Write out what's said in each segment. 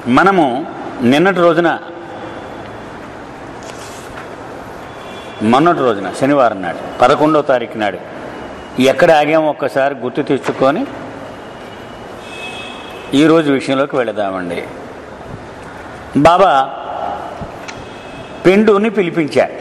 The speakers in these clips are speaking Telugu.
మనము నిన్నటి రోజున మొన్నటి రోజున శనివారం నాడు పదకొండవ తారీఖు నాడు ఎక్కడ ఆగామో ఒక్కసారి గుర్తు తెచ్చుకొని ఈరోజు విషయంలోకి వెళదామండి బాబా పెండుని పిలిపించారు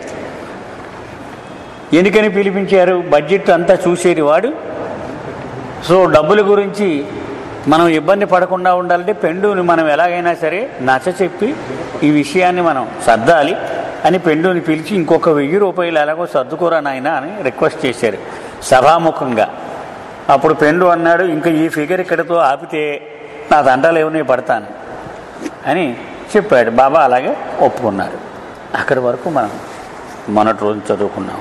ఎందుకని పిలిపించారు బడ్జెట్ అంతా చూసేది వాడు సో డబ్బుల గురించి మనం ఇబ్బంది పడకుండా ఉండాలంటే పెండుని మనం ఎలాగైనా సరే నచ్చ చెప్పి ఈ విషయాన్ని మనం సర్దాలి అని పెండుని పిలిచి ఇంకొక వెయ్యి రూపాయలు ఎలాగో సర్దుకోరా నాయన అని రిక్వెస్ట్ చేశారు సభాముఖంగా అప్పుడు పెండు అన్నాడు ఇంకా ఈ ఫిగర్ ఇక్కడతో ఆపితే నా దండాలు ఏమో పడతాను అని చెప్పాడు బాబా అలాగే ఒప్పుకున్నారు అక్కడి వరకు మనం మొన్నటి రోజు చదువుకున్నాం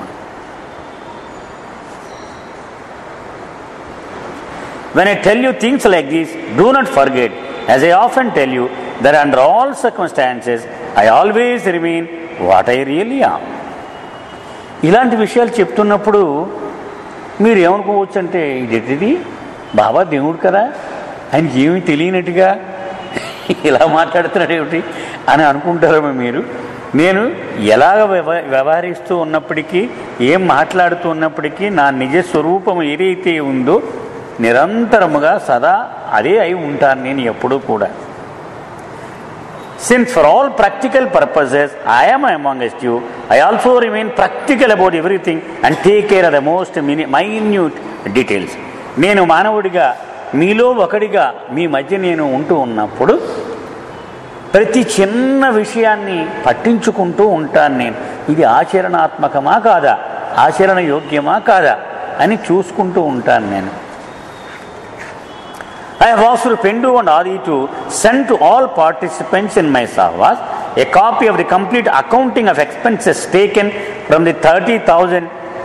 When I tell you things like this, do not forget, as I often tell you, that under all circumstances, I always remain what I really am. ఇలాంటి విషయాలు చెప్తున్నప్పుడు మీరు ఏమనుకోవచ్చు అంటే ఇది బాబా దేవుడు కదా ఆయనకి ఏమీ తెలియనట్టుగా ఇలా మాట్లాడుతున్నాడు ఏమిటి అని అనుకుంటారేమో మీరు నేను ఎలాగ వ్యవ వ్యవహరిస్తూ ఉన్నప్పటికీ ఏం మాట్లాడుతూ ఉన్నప్పటికీ నా నిజ స్వరూపం ఏదైతే ఉందో నిరంతరముగా సదా అదే అయి ఉంటాను నేను ఎప్పుడూ కూడా since for all practical purposes I'm amongst you I also remain practical about everything and take care of the most mini minute details నేను మానవుడిగా మీలో ఒకడిగా మీ మధ్య నేను ఉంటూ ఉన్నప్పుడు ప్రతి చిన్న విషయాన్ని పట్టించుకుంటూ ఉంటాను నేను ఇది ఆచరణాత్మకమా కాదా ఆచరణ యోగ్యమా కాదా అని చూసుకుంటూ ఉంటాను నేను I have asked Pendu and Adi to send to all participants in my Sahwas a copy of the complete accounting of expenses taken from the 30,000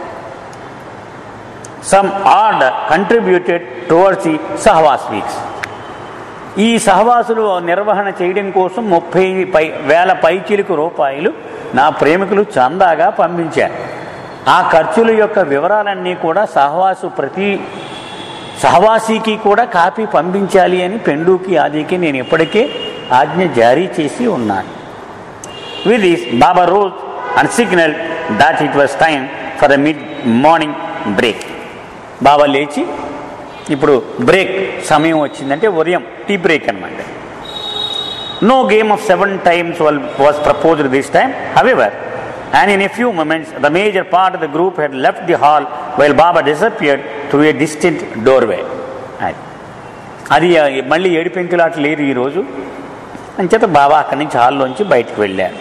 some odd contributed towards the Sahwas weeks. ఈ సహవాసులు నిర్వహణ చేయడం కోసం ముప్పై పై వేల పైచిలుకు రూపాయలు నా ప్రేమికులు చందాగా పంపించారు ఆ ఖర్చుల యొక్క వివరాలన్నీ కూడా సహవాసు ప్రతి సహవాసీకి కూడా కాపీ పంపించాలి అని పెండుకి ఆదికి నేను ఇప్పటికే ఆజ్ఞ జారీ చేసి ఉన్నాను with this Baba rose and signal that it was time for the mid morning break Baba లేచి ఇప్పుడు బ్రేక్ సమయం వచ్చిందంటే ఉదయం టీ బ్రేక్ అనమాట no game of seven times was proposed this time however and in a few moments the major part of the group had left the hall while Baba disappeared through a distant doorway. అది అది మళ్ళీ ఏడు పెంకులాట లేరు ఈరోజు అంచేత బాబా అక్కడి నుంచి హాల్లోంచి బయటకు వెళ్ళారు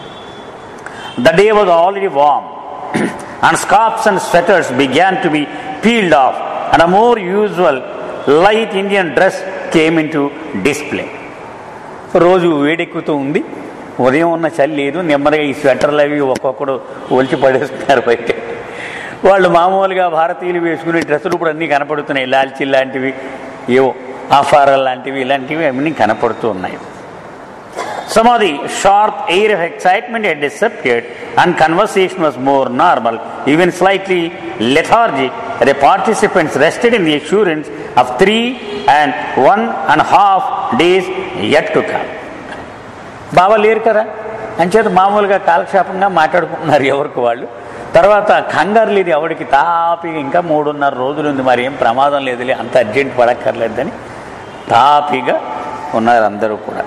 the day was already warm and scarves and sweaters began to be peeled off and a more usual light Indian dress came into display రోజు వేడెక్కుతూ ఉంది ఉదయం ఉన్న చలి లేదు నెమ్మదిగా ఈ స్వెటర్లు అవి ఒక్కొక్కడు ఒలిచి పడేస్తున్నారు బయట వాళ్ళు మామూలుగా భారతీయులు వేసుకునే డ్రెస్సులు ఇప్పుడు అన్నీ కనపడుతున్నాయి లాల్చి లాంటివి ఏవో ఆఫారాలు లాంటివి ఇలాంటివి అన్నీ కనపడుతూ ఉన్నాయి Some of the sharp air of excitement had disappeared and conversation was more normal, even slightly lethargic. The participants rested in the assurance of three and one and a half days yet to come. బాబా లేరు కదా అంచేత మామూలుగా కాలక్షేపంగా మాట్లాడుకుంటున్నారు ఎవరికి వాళ్ళు తర్వాత కంగారు లేదు ఎవరికి తాపిగా ఇంకా మూడున్నర రోజులు ఉంది మరి ఏం ప్రమాదం లేదులే అంత అర్జెంట్ పడక్కర్లేదని తాపిగా ఉన్నారు అందరూ కూడా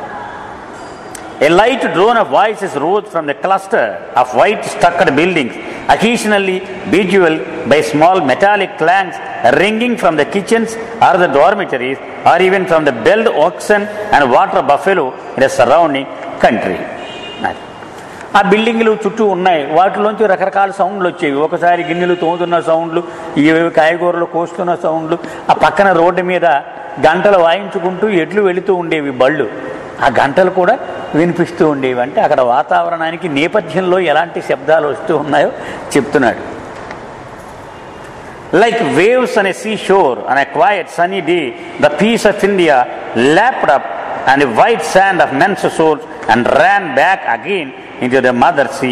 A light drone of voices rose from the cluster of white stuccoed buildings, occasionally bejeweled by small metallic clangs ringing from the kitchens or the dormitories, or even from the belled oxen and water buffalo in the surrounding country. ఆ బిల్డింగ్లు చుట్టూ ఉన్నాయి వాటిలోంచి రకరకాల సౌండ్లు వచ్చేవి ఒకసారి గిన్నెలు తోముతున్న సౌండ్లు ఇవి కాయగూరలు కోస్తున్న సౌండ్లు ఆ పక్కన రోడ్డు మీద గంటలు వాయించుకుంటూ ఎడ్లు వెళుతూ ఉండేవి బళ్ళు ఆ గంటలు కూడా వినిపిస్తూ ఉండేవి అంటే అక్కడ వాతావరణానికి నేపథ్యంలో ఎలాంటి శబ్దాలు వస్తూ ఉన్నాయో చెప్తున్నాడు లైక్ వేవ్స్ అనే సీ షోర్ అనే quite sunny day the peace of India lapped up and white sand of men's souls and ran back again into the mother sea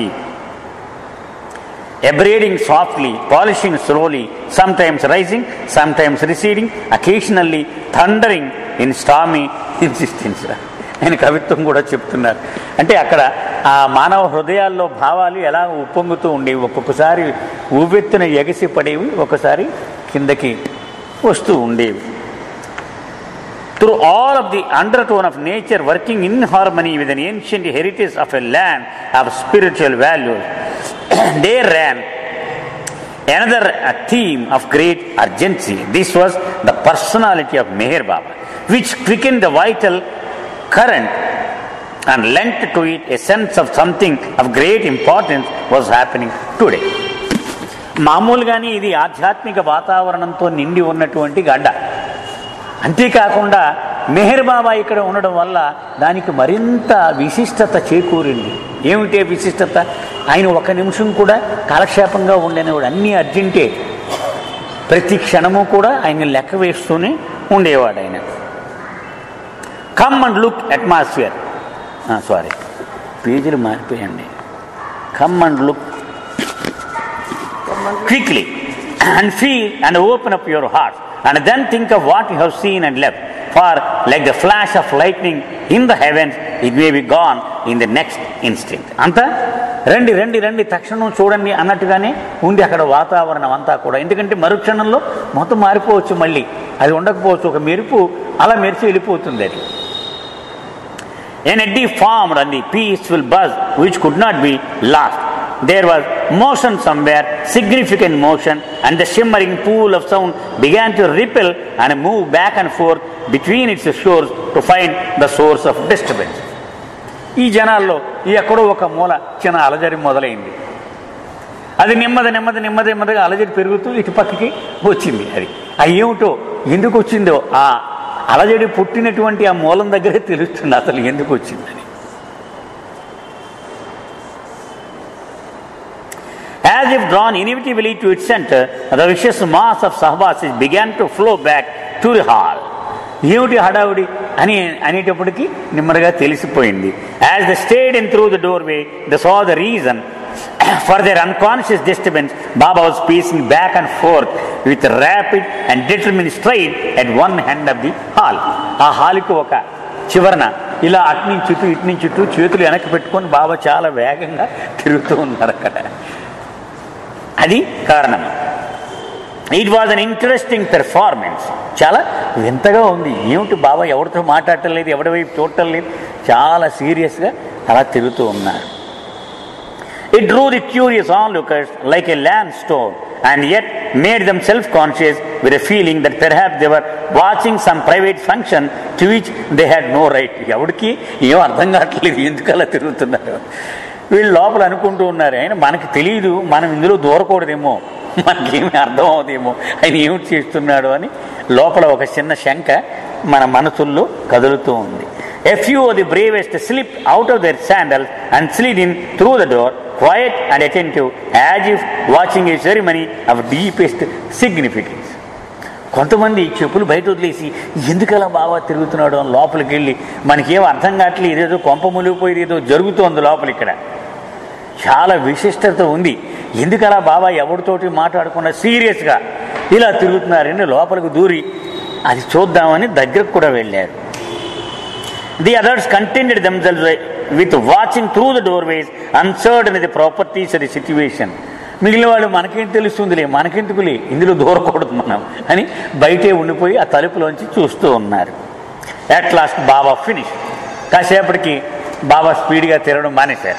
abrading softly, polishing slowly, sometimes rising, sometimes receding, occasionally thundering in stormy insistence. ఆయన కవిత్వం కూడా చెప్తున్నారు అంటే అక్కడ ఆ మానవ హృదయాల్లో భావాలు ఎలా ఉప్పొంగుతూ ఉండేవి ఒక్కొక్కసారి ఊవెత్తున ఎగసి పడేవి ఒకసారి కిందకి వస్తూ ఉండేవి through all of the undertone of nature working in harmony with an ancient heritage of a land of spiritual values. there ran another uh, theme of great urgency. This was the personality of Meher Baba, which quickened the vital current and lent to it a sense of something of great importance was happening today. మామూలుగానే ఇది ఆధ్యాత్మిక వాతావరణంతో నిండి ఉన్నటువంటి గడ్డ అంతేకాకుండా మెహర్ బాబా ఇక్కడ ఉండడం వల్ల దానికి మరింత విశిష్టత చేకూరింది ఏమిటే విశిష్టత ఆయన ఒక నిమిషం కూడా కాలక్షేపంగా ఉండేవాడు అన్నీ అర్జెంటే ప్రతి క్షణము కూడా ఆయన లెక్క వేస్తూనే ఉండేవాడు ఆయన come and look atmosphere sorry పేజీలు మారిపోయండి come and look quickly and feel and open up your heart and then think of what you have seen and left. For like the flash of lightning in the heavens, it may be gone in the next instant. అంతా రండి రండి రండి తక్షణం చూడండి అన్నట్టుగానే ఉంది అక్కడ వాతావరణం అంతా కూడా ఎందుకంటే మరుక్షణంలో మొత్తం మారిపోవచ్చు మళ్ళీ అది ఉండకపోవచ్చు ఒక మెరుపు అలా మెరిచి వెళ్ళిపోతుంది అది An eddy formed on the peaceful buzz which could not be lost. There was motion somewhere, significant motion, and the shimmering pool of sound began to ripple and move back and forth between its shores to find the source of disturbance. ఈ జనాల్లో ఈ ఎక్కడో ఒక మూల చిన్న అలజడి మొదలైంది అది నెమ్మది నెమ్మది నెమ్మది నెమ్మదిగా అలజడి పెరుగుతూ ఇటు పక్కకి వచ్చింది అది అది ఏమిటో ఎందుకు వచ్చిందో ఆ అలజడి పుట్టినటువంటి ఆ మూలం దగ్గరే తెలుస్తుంది అసలు ఎందుకు వచ్చిందని As if drawn inevitably to its center, the vicious mass of Sahbasis began to flow back to the hall. ఏమిటి హడావుడి అని అనేటప్పటికీ నెమ్మదిగా తెలిసిపోయింది as the stared in through the doorway the saw the reason for their unconscious disturbance Baba was pacing back and forth with rapid and determined stride at one hand of the hall ఆ హాల్కి ఒక చివరన ఇలా అటు నుంచి చుట్టూ ఇటు నుంచి చుట్టూ చేతులు వెనక్కి పెట్టుకొని బాబా చాలా వేగంగా తిరుగుతూ ఉన్నారు అక్కడ అది కారణం it was an interesting performance చాలా వింతగా ఉంది ఏమిటి బాబా ఎవరితో మాట్లాడటం లేదు ఎవరి వైపు చూడటం లేదు చాలా సీరియస్గా అలా తిరుగుతూ ఉన్నారు it drew the curious onlookers like a lodestone and yet made them self conscious with a feeling that perhaps they were watching some private function to which they had no right ఎవరికి ఏం అర్థం కావట్లేదు ఎందుకు అలా తిరుగుతున్నారు వీళ్ళు లోపల అనుకుంటూ ఉన్నారు ఆయన మనకి తెలియదు మనం ఇందులో దూరకూడదేమో మనకేమీ అర్థం అవుదేమో ఆయన ఏమిటి చేస్తున్నాడు అని లోపల ఒక చిన్న శంక మన మనసుల్లో కదులుతూ ఉంది a few the bravest slip out of their sandals and slid in through the door quiet and attentive as if watching a ceremony of deepest significance కొంతమంది చెప్పులు బయట వదిలేసి ఎందుకలా బాగా తిరుగుతున్నాడు అని లోపలికి వెళ్ళి మనకేం అర్థం కావట్లేదు ఇదేదో కొంప మునిగిపోయేది ఏదో జరుగుతోంది లోపల ఇక్కడ చాలా విశిష్టత ఉంది ఎందుకలా బాబా ఎవరితోటి మాట్లాడకుండా సీరియస్గా ఇలా తిరుగుతున్నారని లోపలికి దూరి అది చూద్దామని దగ్గరకు కూడా వెళ్ళారు the others contented themselves with watching through the doorways unsure the properties the situation మిగిలిన వాళ్ళు మనకేం తెలుస్తుందిలే మనకెందుకులే ఇందులో దూరకూడదు మనం అని బయటే ఉండిపోయి ఆ తలుపులోంచి చూస్తూ ఉన్నారు అట్ లాస్ట్ బాబా ఫినిష్ కాసేపటికి బాబా స్పీడ్గా తిరగడం మానేశారు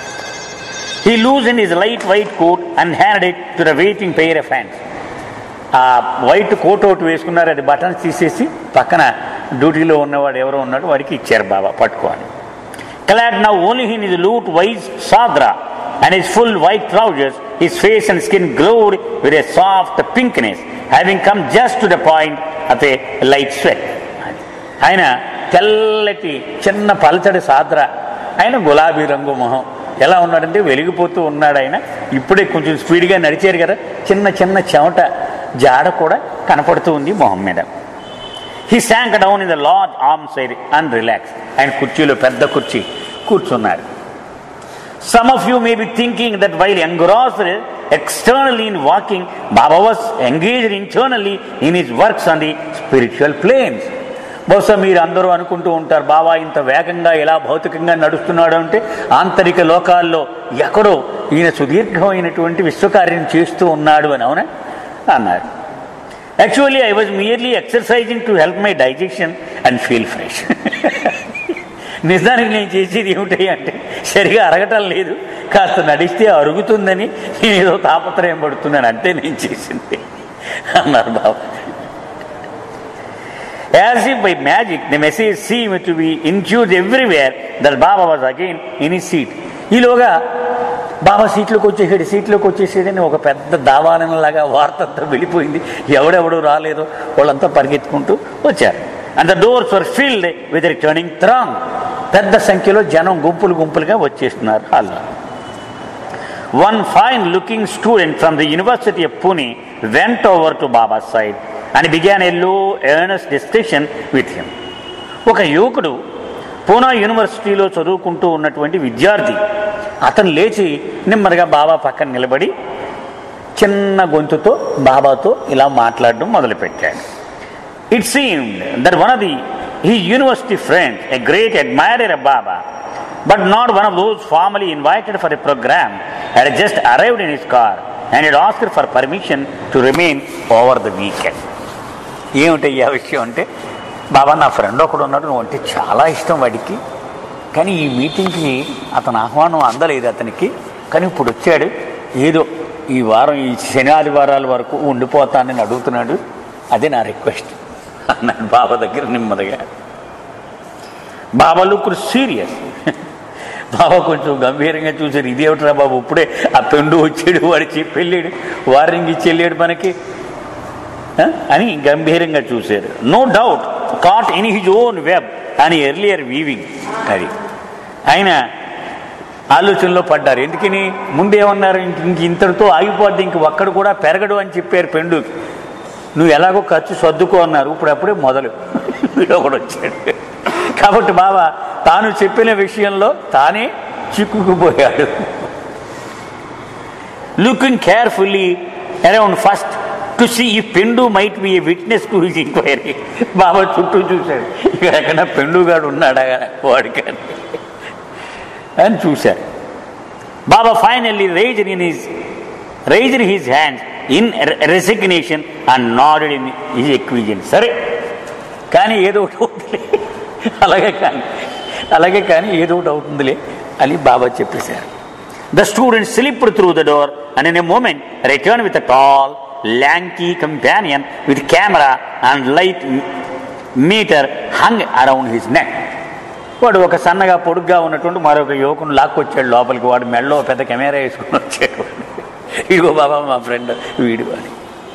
he loosen his light white coat and hand it to the waiting pair of hands ఆ వైట్ కోట్ ఒకటి వేసుకున్నారు అది బటన్స్ తీసేసి పక్కన డ్యూటీలో ఉన్నవాడు ఎవరో ఉన్నాడు వాడికి ఇచ్చారు బాబా పట్టుకోని clad now only in his loose white sadra and his full white trousers his face and skin glowed with a soft pinkness having come just to the point of a light sweat ఆయన తెల్లటి చిన్న పలచడి సాద్ర ఆయన గులాబీ రంగు మొహం ఎలా ఉన్నాడంటే వెలిగిపోతూ ఉన్నాడు ఆయన ఇప్పుడే కొంచెం స్పీడ్గా నడిచారు కదా చిన్న చిన్న చెమట జాడ కూడా కనపడుతూ ఉంది మొహం మీద he sank down in the large arm side and relax ఆయన కుర్చీలో పెద్ద కుర్చీ కూర్చున్నారు some of you may be thinking that while engrossed externally in walking Baba was engaged internally in his works on the spiritual planes బహుశా మీరు అందరూ అనుకుంటూ ఉంటారు బాబా ఇంత వేగంగా ఎలా భౌతికంగా నడుస్తున్నాడు అంటే ఆంతరిక లోకాల్లో ఎక్కడో ఈయన సుదీర్ఘమైనటువంటి విశ్వకార్యం చేస్తూ ఉన్నాడు అని అవునా అన్నారు actually I was merely exercising to help my digestion and feel fresh నిజానికి నేను చేసేది ఏమిటి అంటే సరిగా అరగటం లేదు కాస్త నడిస్తే అరుగుతుందని నేను ఏదో తాపత్రయం పడుతున్నాను అంతే నేను చేసింది అన్నారు బాబా As if by magic, the message seemed to be infused everywhere that Baba was again in his seat. ఈలోగా బాబా సీట్లోకి వచ్చేసాడు సీట్లోకి వచ్చేసేదని ఒక పెద్ద దావానంలాగా వార్త అంతా వెళ్ళిపోయింది ఎవడెవడు రాలేదో వాళ్ళంతా పరిగెత్తుకుంటూ వచ్చారు and the doors were filled with returning throng పెద్ద సంఖ్యలో జనం గుంపులు గుంపులుగా వచ్చేస్తున్నారు హాల్లో One fine looking student from the University of Pune went over to Baba's side and began a low, earnest discussion with him. ఒక యువకుడు పూనా యూనివర్సిటీలో చదువుకుంటూ ఉన్నటువంటి విద్యార్థి అతను లేచి నెమ్మదిగా బాబా పక్కన నిలబడి చిన్న గొంతుతో బాబాతో ఇలా మాట్లాడడం మొదలుపెట్టాడు it seemed that one of the he university friend a great admirer of Baba but not one of those formally invited for a program, had just arrived in his car and had asked for permission to remain over the weekend. ఏమిటయ్యా విషయం అంటే బాబా నా ఫ్రెండ్ ఒకడు ఉన్నాడు నువ్వు అంటే చాలా ఇష్టం వాడికి కానీ ఈ మీటింగ్కి అతని ఆహ్వానం అందలేదు అతనికి కానీ ఇప్పుడు వచ్చాడు ఏదో ఈ వారం ఈ శని ఆదివారాల వరకు ఉండిపోతానని అడుగుతున్నాడు అదే నా రిక్వెస్ట్ అన్నాడు బాబా దగ్గర నెమ్మదిగా బాబా లుక్ సీరియస్ బాబా కొంచెం గంభీరంగా చూశారు ఇదేమిట్రా బాబు ఇప్పుడే ఆ పెండు వచ్చాడు వాడు చెప్పి వెళ్ళాడు వారింగ్ ఇచ్చి వెళ్ళాడు మనకి ఆ? అని గంభీరంగా చూశారు no doubt caught in his own web అని ఎర్లియర్ వీవింగ్ అది ఆయన ఆలోచనలో పడ్డారు ఎందుకని ముందేమన్నారు ఇంక ఇంక ఇంతటితో ఆగిపోద్ది ఇంక ఒక్కడు కూడా పెరగడు అని చెప్పారు పెండుకి నువ్వు ఎలాగో ఖర్చు సర్దుకో అన్నారు ఇప్పుడు అప్పుడే మొదలు వీడు ఒకడు వచ్చాడు కాబట్టి బాబా తాను చెప్పిన విషయంలో తానే చిక్కుకుపోయాడు looking carefully around first to see if Pendu might be a witness to his inquiry Baba చుట్టూ చూశాడు ఇక్కడ ఎక్కడ పెండుగాడు ఉన్నాడా వాడికి అని చూశారు Baba finally raise in his rise in his hands in resignation and nodded in his acquiescence సరే కానీ ఏదో ఒకటి అవుతుందిలే అలాగే కానీ అలాగే కానీ ఏదో ఒకటి అవుతుందిలే అని బాబా చెప్పేశారు the student slip through the door and in a moment return with a tall lanky companion with camera and light meter hung around his neck వాడు ఒక సన్నగా పొడుగ్గా ఉన్నటువంటి మరొక యువకుని లాక్కొచ్చాడు లోపలికి వాడు మెడలో పెద్ద కెమెరా వేసుకుని వచ్చాడు ఇదిగో బాబా మా ఫ్రెండ్ వీడు అని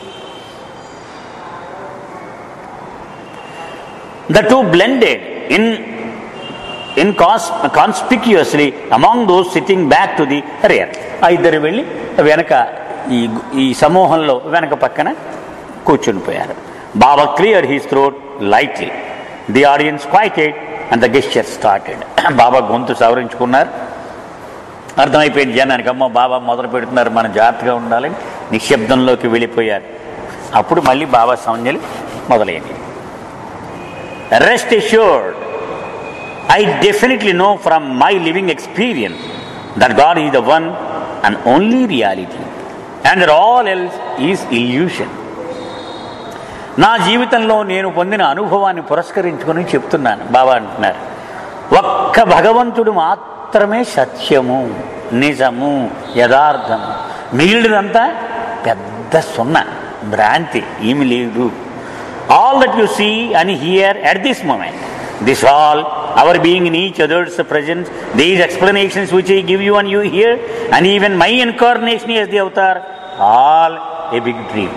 The two blended in, in cons- conspicuously among those sitting back to the rear. ఆ ఇద్దరు వెళ్ళి వెనక ఈ ఈ సమూహంలో వెనక పక్కన కూర్చుని పోయారు Baba clear his throat lightly the audience quieted and the gesture started Baba గొంతు సవరించుకున్నారు అర్థమైపోయింది జనానికి అమ్మ బాబా మొదలు పెడుతున్నారు మనం జాగ్రత్తగా ఉండాలని నిశ్శబ్దంలోకి వెళ్ళిపోయారు అప్పుడు మళ్ళీ బాబా సౌంజలి మొదలైంది Rest assured, I definitely know from my living experience that God is the one and only reality, and that all else is illusion. నా జీవితంలో నేను పొందిన అనుభవాన్ని పురస్కరించుకొని చెప్తున్నాను బాబా అంటున్నారు ఒక్క భగవంతుడు మాత్రమే సత్యము నిజము యథార్థము మిగిలినదంతా పెద్ద సున్నా భ్రాంతి ఏమి లేదు all that you see and hear at this moment. This all, our being in each other's presence, these explanations which I give you and you hear, and even my incarnation as the avatar, all a big dream.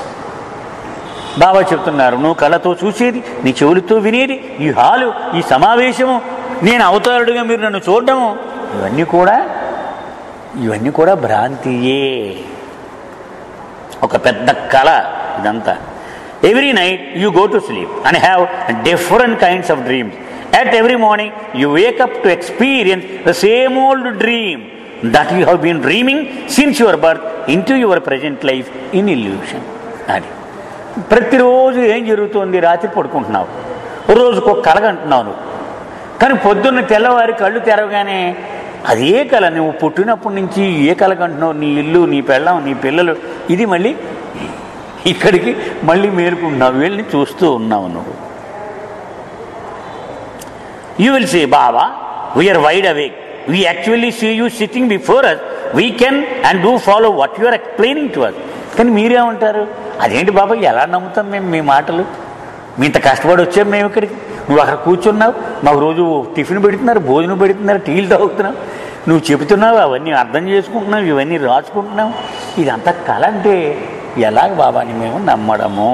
బాబా చెప్తున్నారు నువ్వు కళ్ళతో చూసేది నీ చెవులతో వినేది ఈ హాలు ఈ సమావేశము నేను అవతారుడుగా మీరు నన్ను చూడడము ఇవన్నీ కూడా ఇవన్నీ కూడా భ్రాంతియే ఒక పెద్ద కళ ఇదంతా every night you go to sleep and have different kinds of dreams at every morning you wake up to experience the same old dream that you have been dreaming since your birth into your present life in illusion అది ప్రతిరోజు ఏం జరుగుతుంది రాత్రి పడుకుంటున్నావు రోజుకు ఒక కళ అంటున్నావు నువ్వు కానీ పొద్దున్న తెల్లవారి కళ్ళు తెరవగానే అదే కళ నువ్వు పుట్టినప్పటి నుంచి ఏ కళ కంటున్నావు నీ ఇల్లు నీ పెళ్ళం నీ పిల్లలు ఇది మళ్ళీ ఇక్కడికి మళ్ళీ మేలుకుంటున్నావు వెళ్ళి చూస్తూ ఉన్నావు నువ్వు you will say Baba we are wide awake we actually see you sitting before us we can and do follow what you are explaining to us కానీ మీరేమంటారు అదేంటి బాబా ఎలా నమ్ముతాం మేము మీ మాటలు మీ ఇంత కష్టపడి వచ్చాం మేము ఇక్కడికి నువ్వు అక్కడ కూర్చున్నావు మాకు రోజు టిఫిన్ పెడుతున్నారు భోజనం పెడుతున్నారు టీలు తాగుతున్నావు నువ్వు చెబుతున్నావు అవన్నీ అర్థం చేసుకుంటున్నావు ఇవన్నీ రాసుకుంటున్నావు ఇదంతా కళ అంటే ఎలాగ బాబా అని మేము నమ్మడము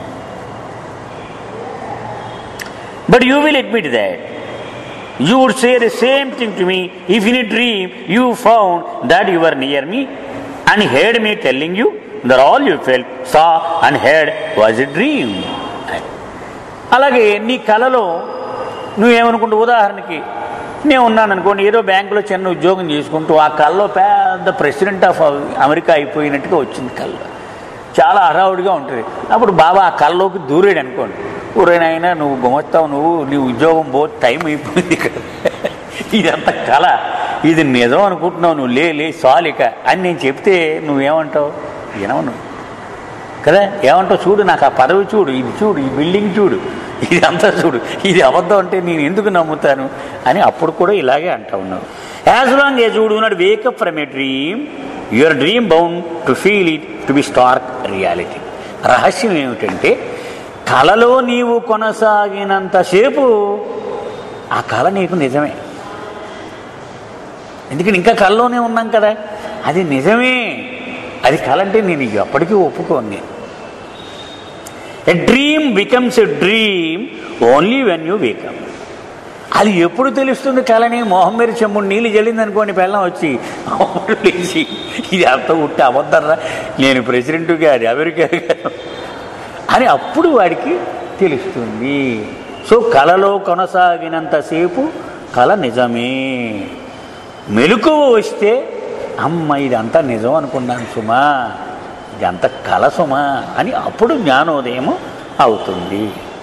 but you will admit that You would say the same thing to me if in a dream you found that you were near me and heard me telling you that all you felt, saw and heard was a dream. అలాగే నీ కళలో నువ్వేమనుకుంటూ ఉదాహరణకి నేను ఉన్నాను అనుకోండి ఏదో బ్యాంకులో చిన్న ఉద్యోగం చేసుకుంటూ ఆ కళ్ళలో పెద్ద ప్రెసిడెంట్ ఆఫ్ అమెరికా అయిపోయినట్టుగా వచ్చింది కళ్ళు చాలా హడావుడిగా ఉంటుంది అప్పుడు బాబా ఆ కళ్ళలోకి దూరాడు అనుకోండి ఊరేనైనా నువ్వు గుమస్తావు నువ్వు నీ ఉద్యోగం పో టైం అయిపోయింది ఇక్కడ ఇదంతా కళ ఇది నిజం అనుకుంటున్నావు నువ్వు లే లే సాలిక అని నేను చెప్తే నువ్వేమంటావు వినవు నువ్వు కదా ఏమంటావు చూడు నాకు ఆ పదవి చూడు ఇది చూడు ఈ బిల్డింగ్ చూడు ఇది అంతా చూడు ఇది అబద్ధం అంటే నేను ఎందుకు నమ్ముతాను అని అప్పుడు కూడా ఇలాగే అంటా ఉన్నావు యాజ్ లాంగ్ ఏ చూడు not wake up from a dream your dream bound to feel it to be stark reality రహస్యం ఏమిటంటే కళలో నీవు కొనసాగినంతసేపు ఆ కళ నీకు నిజమే ఎందుకంటే ఇంకా కళ్ళలోనే ఉన్నాం కదా అది నిజమే అది కళ అంటే నేను ఎప్పటికీ ఒప్పుకోను నేను a dream becomes a dream only when you wake up అది ఎప్పుడు తెలుస్తుంది కళని మొహం మీద చెమ్ముడు నీళ్ళు జల్లింది అనుకోండి పెళ్ళం వచ్చి అప్పుడు లేచి ఇది అంత ఉట్టి అబద్ధరా నేను ప్రెసిడెంట్ కాదు అమెరికా కాదు అని అప్పుడు వాడికి తెలుస్తుంది సో కళలో కొనసాగినంతసేపు కళ నిజమే మెలకువ వస్తే అమ్మ ఇదంతా నిజం అనుకున్నాను సుమా ఇదంతా కళ సుమా అని అప్పుడు జ్ఞానోదయం అవుతుంది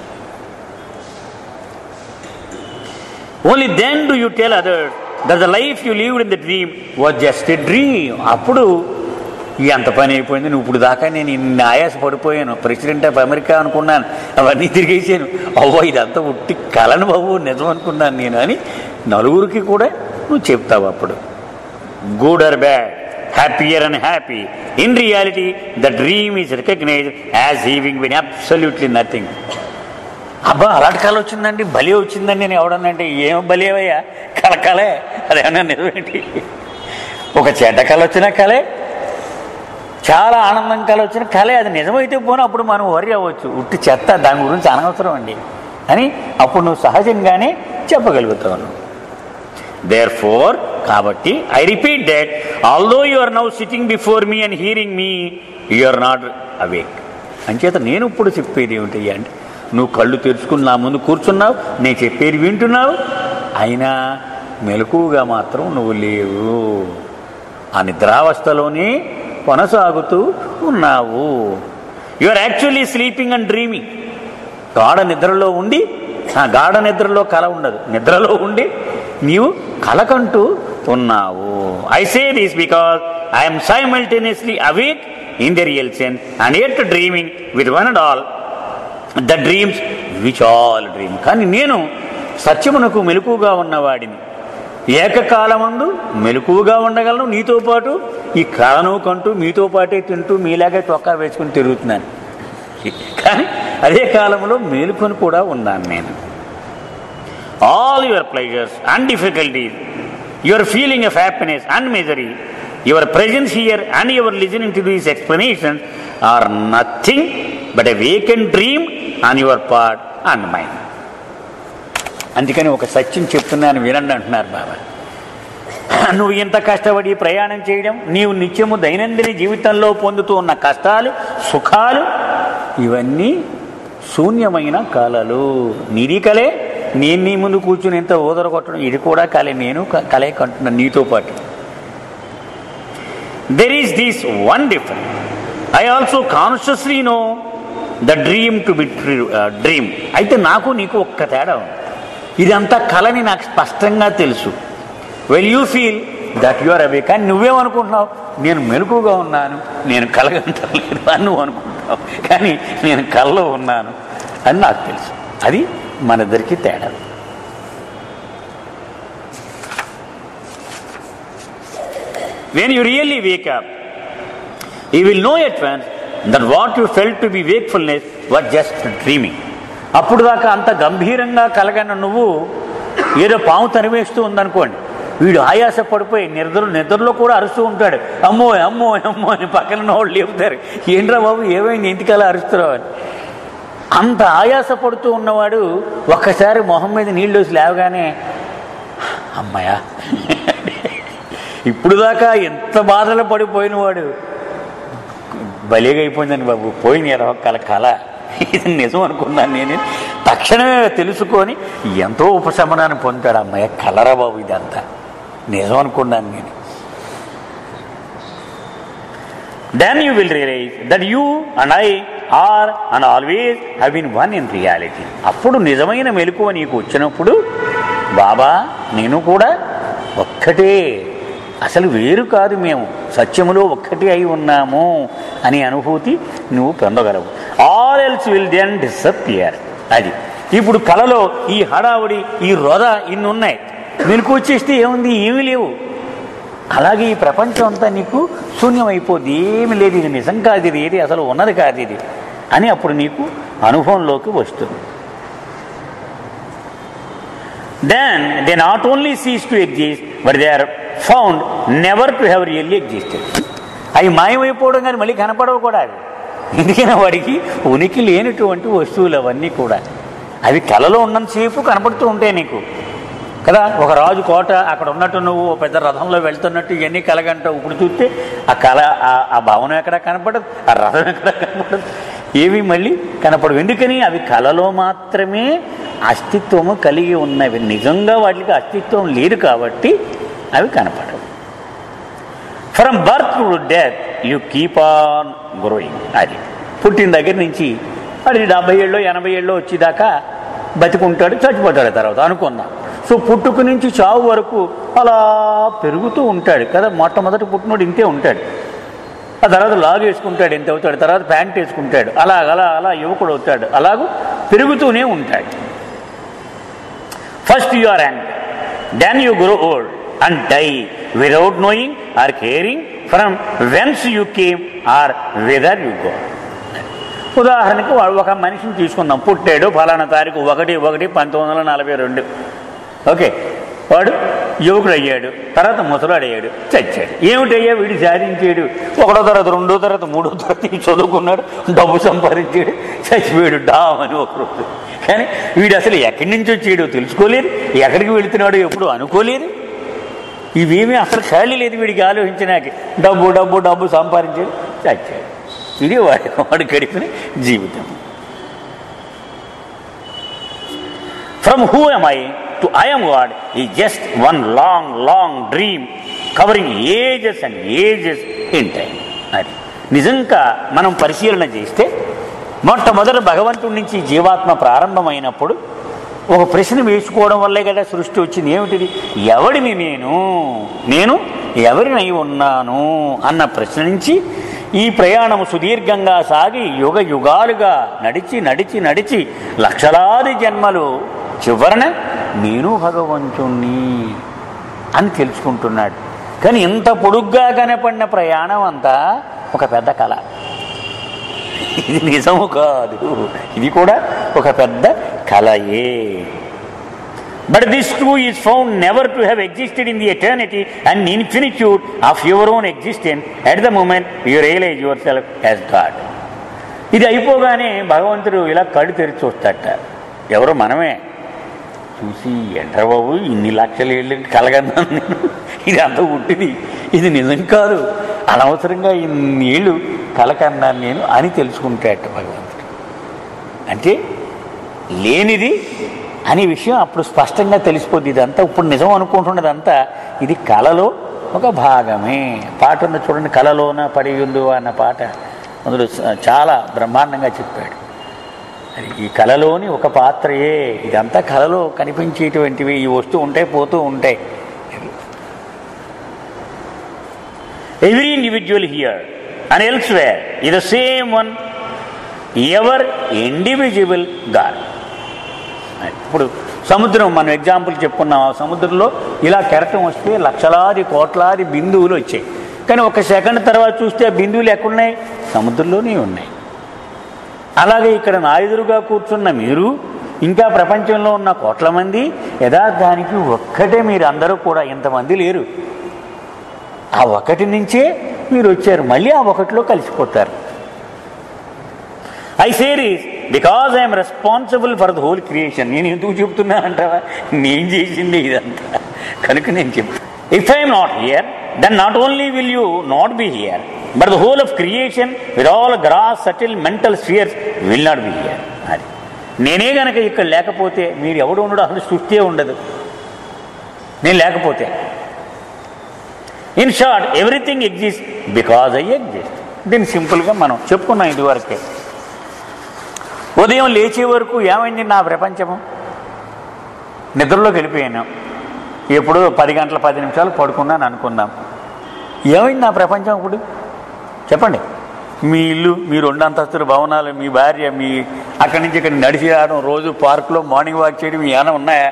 only then do you tell others that the life you lived in the dream was just a dream అప్పుడు ఎంత పని అయిపోయింది నువ్వు ఇప్పుడు దాకా నేను ఇన్ని ఆయాస పడిపోయాను ప్రెసిడెంట్ ఆఫ్ అమెరికా అనుకున్నాను అవన్నీ తిరిగేసాను అవ్వ ఇదంతా ఉట్టి కలను బాబు నిజం అనుకున్నాను నేను అని నలుగురికి కూడా నువ్వు చెప్తావు అప్పుడు good or bad happier and happy in reality the dream is recognise as having been absolutely nothing అబ్బా అలాంటి కళ వచ్చిందండి బలి వచ్చిందని నేను ఎవడనంటే ఏం బలేవయ్యా కళ కళే అదేమన్నా నిజమేంటి ఒక చెడ్డ కళ వచ్చిన కళే చాలా ఆనందం కళ వచ్చిన కళే అది నిజమైతే పోనీ అప్పుడు మనం వరి అవ్వచ్చు ఉట్టి చెత్త దాని గురించి అనవసరం అండి అని అప్పుడు నువ్వు సహజంగానే చెప్పగలుగుతావు నువ్వు దేర్ ఫోర్ కాబట్టి I repeat that although you are now sitting before me and hearing me you are not awake అంచేత నేను ఇప్పుడు చెప్పేది ఏమిటి అంటే నువ్వు కళ్ళు తెరుచుకుని నా ముందు కూర్చున్నావు నేను చెప్పేది వింటున్నావు అయినా మెలకుగా మాత్రం నువ్వు లేవు ఆ నిద్రావస్థలోనే కొనసాగుతూ ఉన్నావు you are actually sleeping and dreaming గాఢ నిద్రలో ఉండి ఆ గాఢ నిద్రలో కల ఉండదు నిద్రలో ఉండి నీవు కలకంటూ ఉన్నావు I say this because I'm simultaneously awake in the real sense and at dreaming with one and all the dreams which all dream కానీ నేను సత్యమునకు మెలకుగా ఉన్నవాడిని ఏకకాలమందు మెలకువగా ఉండగలను నీతో పాటు ఈ కళను కంటూ మీతో పాటే తింటూ మీలాగే చొక్కా వేసుకుని తిరుగుతున్నాను కానీ అదే కాలంలో మేలుకొని కూడా ఉన్నాను నేను all your pleasures and difficulties your feeling of happiness and misery your presence here and your listening to these explanations are nothing but a vacant dream on your part and mind అందుకని ఒక సత్యం చెప్తున్నాను వినండి అంటున్నారు బాబా నువ్వు ఇంత కష్టపడి ప్రయాణం చేయడం నీవు నిత్యము దైనందిన జీవితంలో పొందుతూ ఉన్న కష్టాలు సుఖాలు ఇవన్నీ శూన్యమైన కళలు నీది కలే నేను నీ ముందు కూర్చుని ఎంత ఊదర కొట్టడం ఇది కూడా కలే నేను క- కలే కంటున్నాను నీతో పాటు there is this one difference I also consciously know the dream to be dream అయితే నాకు నీకు ఒక్క తేడా ఉంది ఇదంతా కళని నాకు స్పష్టంగా తెలుసు well you feel that you are awake కానీ నువ్వేమనుకుంటున్నావు నేను మెలకుగా ఉన్నాను నేను కలగంటలేదు అని నువ్వు అనుకుంటున్నావు కానీ నేను కళ్ళలో ఉన్నాను అని నాకు తెలుసు అది మన ఇద్దరికి తేడా when you really wake up you will know at once that what you felt to be wakefulness was just dreaming అప్పుడు దాకా అంత గంభీరంగా కలగన్న నువ్వు ఏదో పాము తరివేస్తూ ఉందనుకోండి వీడు ఆయాస పడిపోయి నిద్ర నిద్రలో కూడా అరుస్తూ ఉంటాడు అమ్మో అమ్మో అమ్మో అని పక్కన వాళ్ళు లేపుతారు ఏంట్రా బాబు ఏమైంది ఇంటికలా అరుస్తున్నావు అని అంత ఆయాస పడుతూ ఉన్నవాడు ఒక్కసారి మొహం మీద నీళ్ళు వేసి లేవగానే అమ్మయ్యా ఇప్పుడు దాకా ఎంత బాధలు పడిపోయిన వాడు భలేగా అయిపోయిందని బాబు పోయింది ఎరవ కల కళ ఇది నిజం అనుకున్నాను నేను తక్షణమే తెలుసుకొని ఎంతో ఉపశమనాన్ని పొందుతాడు అమ్మయ్య కలరా బాబు ఇదంతా నిజం అనుకున్నాను నేను then you will realise that you and I are and always have been one in reality అప్పుడు నిజమైన మెలకువ నీకు వచ్చినప్పుడు బాబా నేను కూడా ఒక్కటే అసలు వేరు కాదు మేము సత్యములో ఒక్కటి అయి ఉన్నాము అనే అనుభూతి నువ్వు పొందగలవు all else will then disappear అది ఇప్పుడు కళలో ఈ హడావుడి ఈ రొద ఇన్ని ఉన్నాయి వెనుక వచ్చేస్తే ఏముంది ఏమీ లేవు అలాగే ఈ ప్రపంచం అంతా నీకు శూన్యమైపోద్ది ఏమి లేదు ఇది నిజం కాదు ఇది ఏది అసలు ఉన్నది కాదు ఇది అని అప్పుడు నీకు అనుభవంలోకి వస్తుంది then they not only cease to exist but they are found never to have really existed అవి మాయమైపోవడం కానీ మళ్ళీ కనపడవు కూడా అవి ఎందుకైనా వాడికి ఉనికి లేనటువంటి వస్తువులు అవన్నీ కూడా అవి కళలో ఉన్నంతసేపు కనపడుతూ ఉంటాయి నీకు కదా ఒక రాజు కోట అక్కడ ఉన్నట్టు నువ్వు ఓ పెద్ద రథంలో వెళ్తున్నట్టు ఇవన్నీ కలగంటావు ఇప్పుడు చూస్తే ఆ కళ ఆ- ఆ భవనం ఎక్కడ కనపడదు ఆ రథం ఎక్కడ కనపడదు ఏవి మళ్ళీ కనపడవు ఎందుకని అవి కళలో మాత్రమే అస్తిత్వము కలిగి ఉన్నవి నిజంగా వాటికి అస్తిత్వం లేదు కాబట్టి అవి కనపడవు from birth to death you keep on growing అది పుట్టిన దగ్గర నుంచి అది డెబ్బై ఏళ్ళు ఎనభై ఏళ్ళు వచ్చేదాకా బతికుంటాడు చచ్చిపోతాడు తర్వాత అనుకుందాం సో పుట్టుక నుంచి చావు వరకు అలా పెరుగుతూ ఉంటాడు కదా మొట్టమొదటి పుట్టినోడు ఇంతే ఉంటాడు ఆ తర్వాత లాగ్ వేసుకుంటాడు ఎంత అవుతాడు తర్వాత ప్యాంట్ వేసుకుంటాడు అలా అలా అలా యువకుడు అవుతాడు అలాగూ పెరుగుతూనే ఉంటాడు first you are young then you grow old and die without knowing or caring from whence you came or whether you go ఉదాహరణకు వాడు ఒక మనిషిని తీసుకుందాం పుట్టాడు ఫలానా తారీఖు ఒకటి ఒకటి పంతొమ్మిది వందల నలభై రెండు ఓకే వాడు యువకుడు అయ్యాడు తర్వాత ముసలాడు అయ్యాడు చచ్చాడు ఏమిటయ్యా వీడు సాధించాడు ఒకటో తరగతి రెండో తరగతి మూడో తరగతి చదువుకున్నాడు డబ్బు సంపాదించాడు చచ్చిపోయాడు డామ్ అని ఒక రోజు కానీ వీడు అసలు ఎక్కడి నుంచి వచ్చాడో తెలుసుకోలేదు ఎక్కడికి వెళుతున్నాడో ఎప్పుడు అనుకోలేదు ఇవేమీ అసలు ఖాళీ లేదు వీడికి ఆలోచించినాకి డబ్బు డబ్బు డబ్బు సంపాదించాడు చచ్చాడు ఇది వాడి వాడు గడిపిన జీవితం from who am I to I am God is just one long long dream covering ages and ages in time అది నిజంగా మనం పరిశీలన చేస్తే మొట్టమొదట భగవంతుడి నుంచి జీవాత్మ ప్రారంభమైనప్పుడు ఒక ప్రశ్న వేసుకోవడం వల్లే కదా సృష్టి వచ్చింది ఏమిటిది ఎవడిని నేను నేను ఎవరినై ఉన్నాను అన్న ప్రశ్న నుంచి ఈ ప్రయాణం సుదీర్ఘంగా సాగి యుగ యుగాలుగా నడిచి నడిచి నడిచి లక్షలాది జన్మలు చివరన నేను భగవంతుణ్ణి అని తెలుసుకుంటున్నాడు కానీ ఇంత పొడుగ్గా కనపడిన ప్రయాణం అంతా ఒక పెద్ద కళ ఇది నిజము కాదు ఇది కూడా ఒక పెద్ద కలయే but this too is found never to have existed in the eternity and infinitude of your own existence at the moment you realise yourself as God ఇది అయిపోగానే భగవంతుడు ఇలా కళ్ళు తెరిచి చూస్తాట ఎవరో మనమే చూసి ఎంటర్ బాబు ఇన్ని లక్షల ఏళ్ళు కలగన్నాను నేను ఇది అంత పుట్టింది ఇది నిజం కాదు అనవసరంగా ఇన్ని ఏళ్ళు కలకన్నాను నేను అని తెలుసుకుంటాట భగవంతుడు అంటే లేనిది అనే విషయం అప్పుడు స్పష్టంగా తెలిసిపోద్ది ఇదంతా ఇప్పుడు నిజం అనుకుంటున్నదంతా ఇది కళలో ఒక భాగమే పాట ఉన్న చూడండి కళలోన పడి ఉండు అన్న పాట అందులో చాలా బ్రహ్మాండంగా చెప్పాడు అది ఈ కళలోని ఒక పాత్రయే ఇదంతా కళలో కనిపించేటువంటివి ఈ వస్తూ ఉంటాయి పోతూ ఉంటాయి every individual here and elsewhere ఇది the same one ever individual God ఇప్పుడు సముద్రం మనం ఎగ్జాంపుల్ చెప్పుకున్నాం ఆ సముద్రంలో ఇలా కెరటం వస్తే లక్షలాది కోట్లాది బిందువులు వచ్చాయి కానీ ఒక సెకండ్ తర్వాత చూస్తే ఆ బిందువులు ఎక్కడున్నాయి సముద్రంలోనే ఉన్నాయి అలాగే ఇక్కడ నా ఎదురుగా కూర్చున్న మీరు ఇంకా ప్రపంచంలో ఉన్న కోట్ల మంది యథార్థానికి ఒక్కటే మీరు అందరూ కూడా ఇంతమంది లేరు ఆ ఒకటి నుంచే మీరు వచ్చారు మళ్ళీ ఆ ఒకటిలో కలిసిపోతారు I say this because I am responsible for the whole creation నేను ఎందుకు చెప్తున్నానంటావా నేను చేసింది ఇదంతా కనుక నేను చెప్ if I am not here then not only will you not be here but the whole of creation with all gross subtle mental spheres will not be here అది నేనే గనక ఇక్కడ లేకపోతే మీరు ఎవడు ఉండడు అసలు సృష్టి ఉండదు నేను లేకపోతే in short everything exist because I exist దీన్ని సింపుల్గా మనం చెప్పుకున్నాం ఇదివరకే ఉదయం లేచే వరకు ఏమైంది నా ప్రపంచము నిద్రలోకి వెళ్ళిపోయాను ఎప్పుడు పది గంటల పది నిమిషాలు పడుకున్నాను అనుకుందాం ఏమైంది నా ప్రపంచం ఇప్పుడు చెప్పండి మీ ఇల్లు మీ రెండు అంతస్తుల భవనాలు మీ భార్య మీ అక్కడి నుంచి ఇక్కడ నడిచి రావడం రోజు పార్కులో మార్నింగ్ వాక్ చేయడం ఏమైనా ఉన్నాయా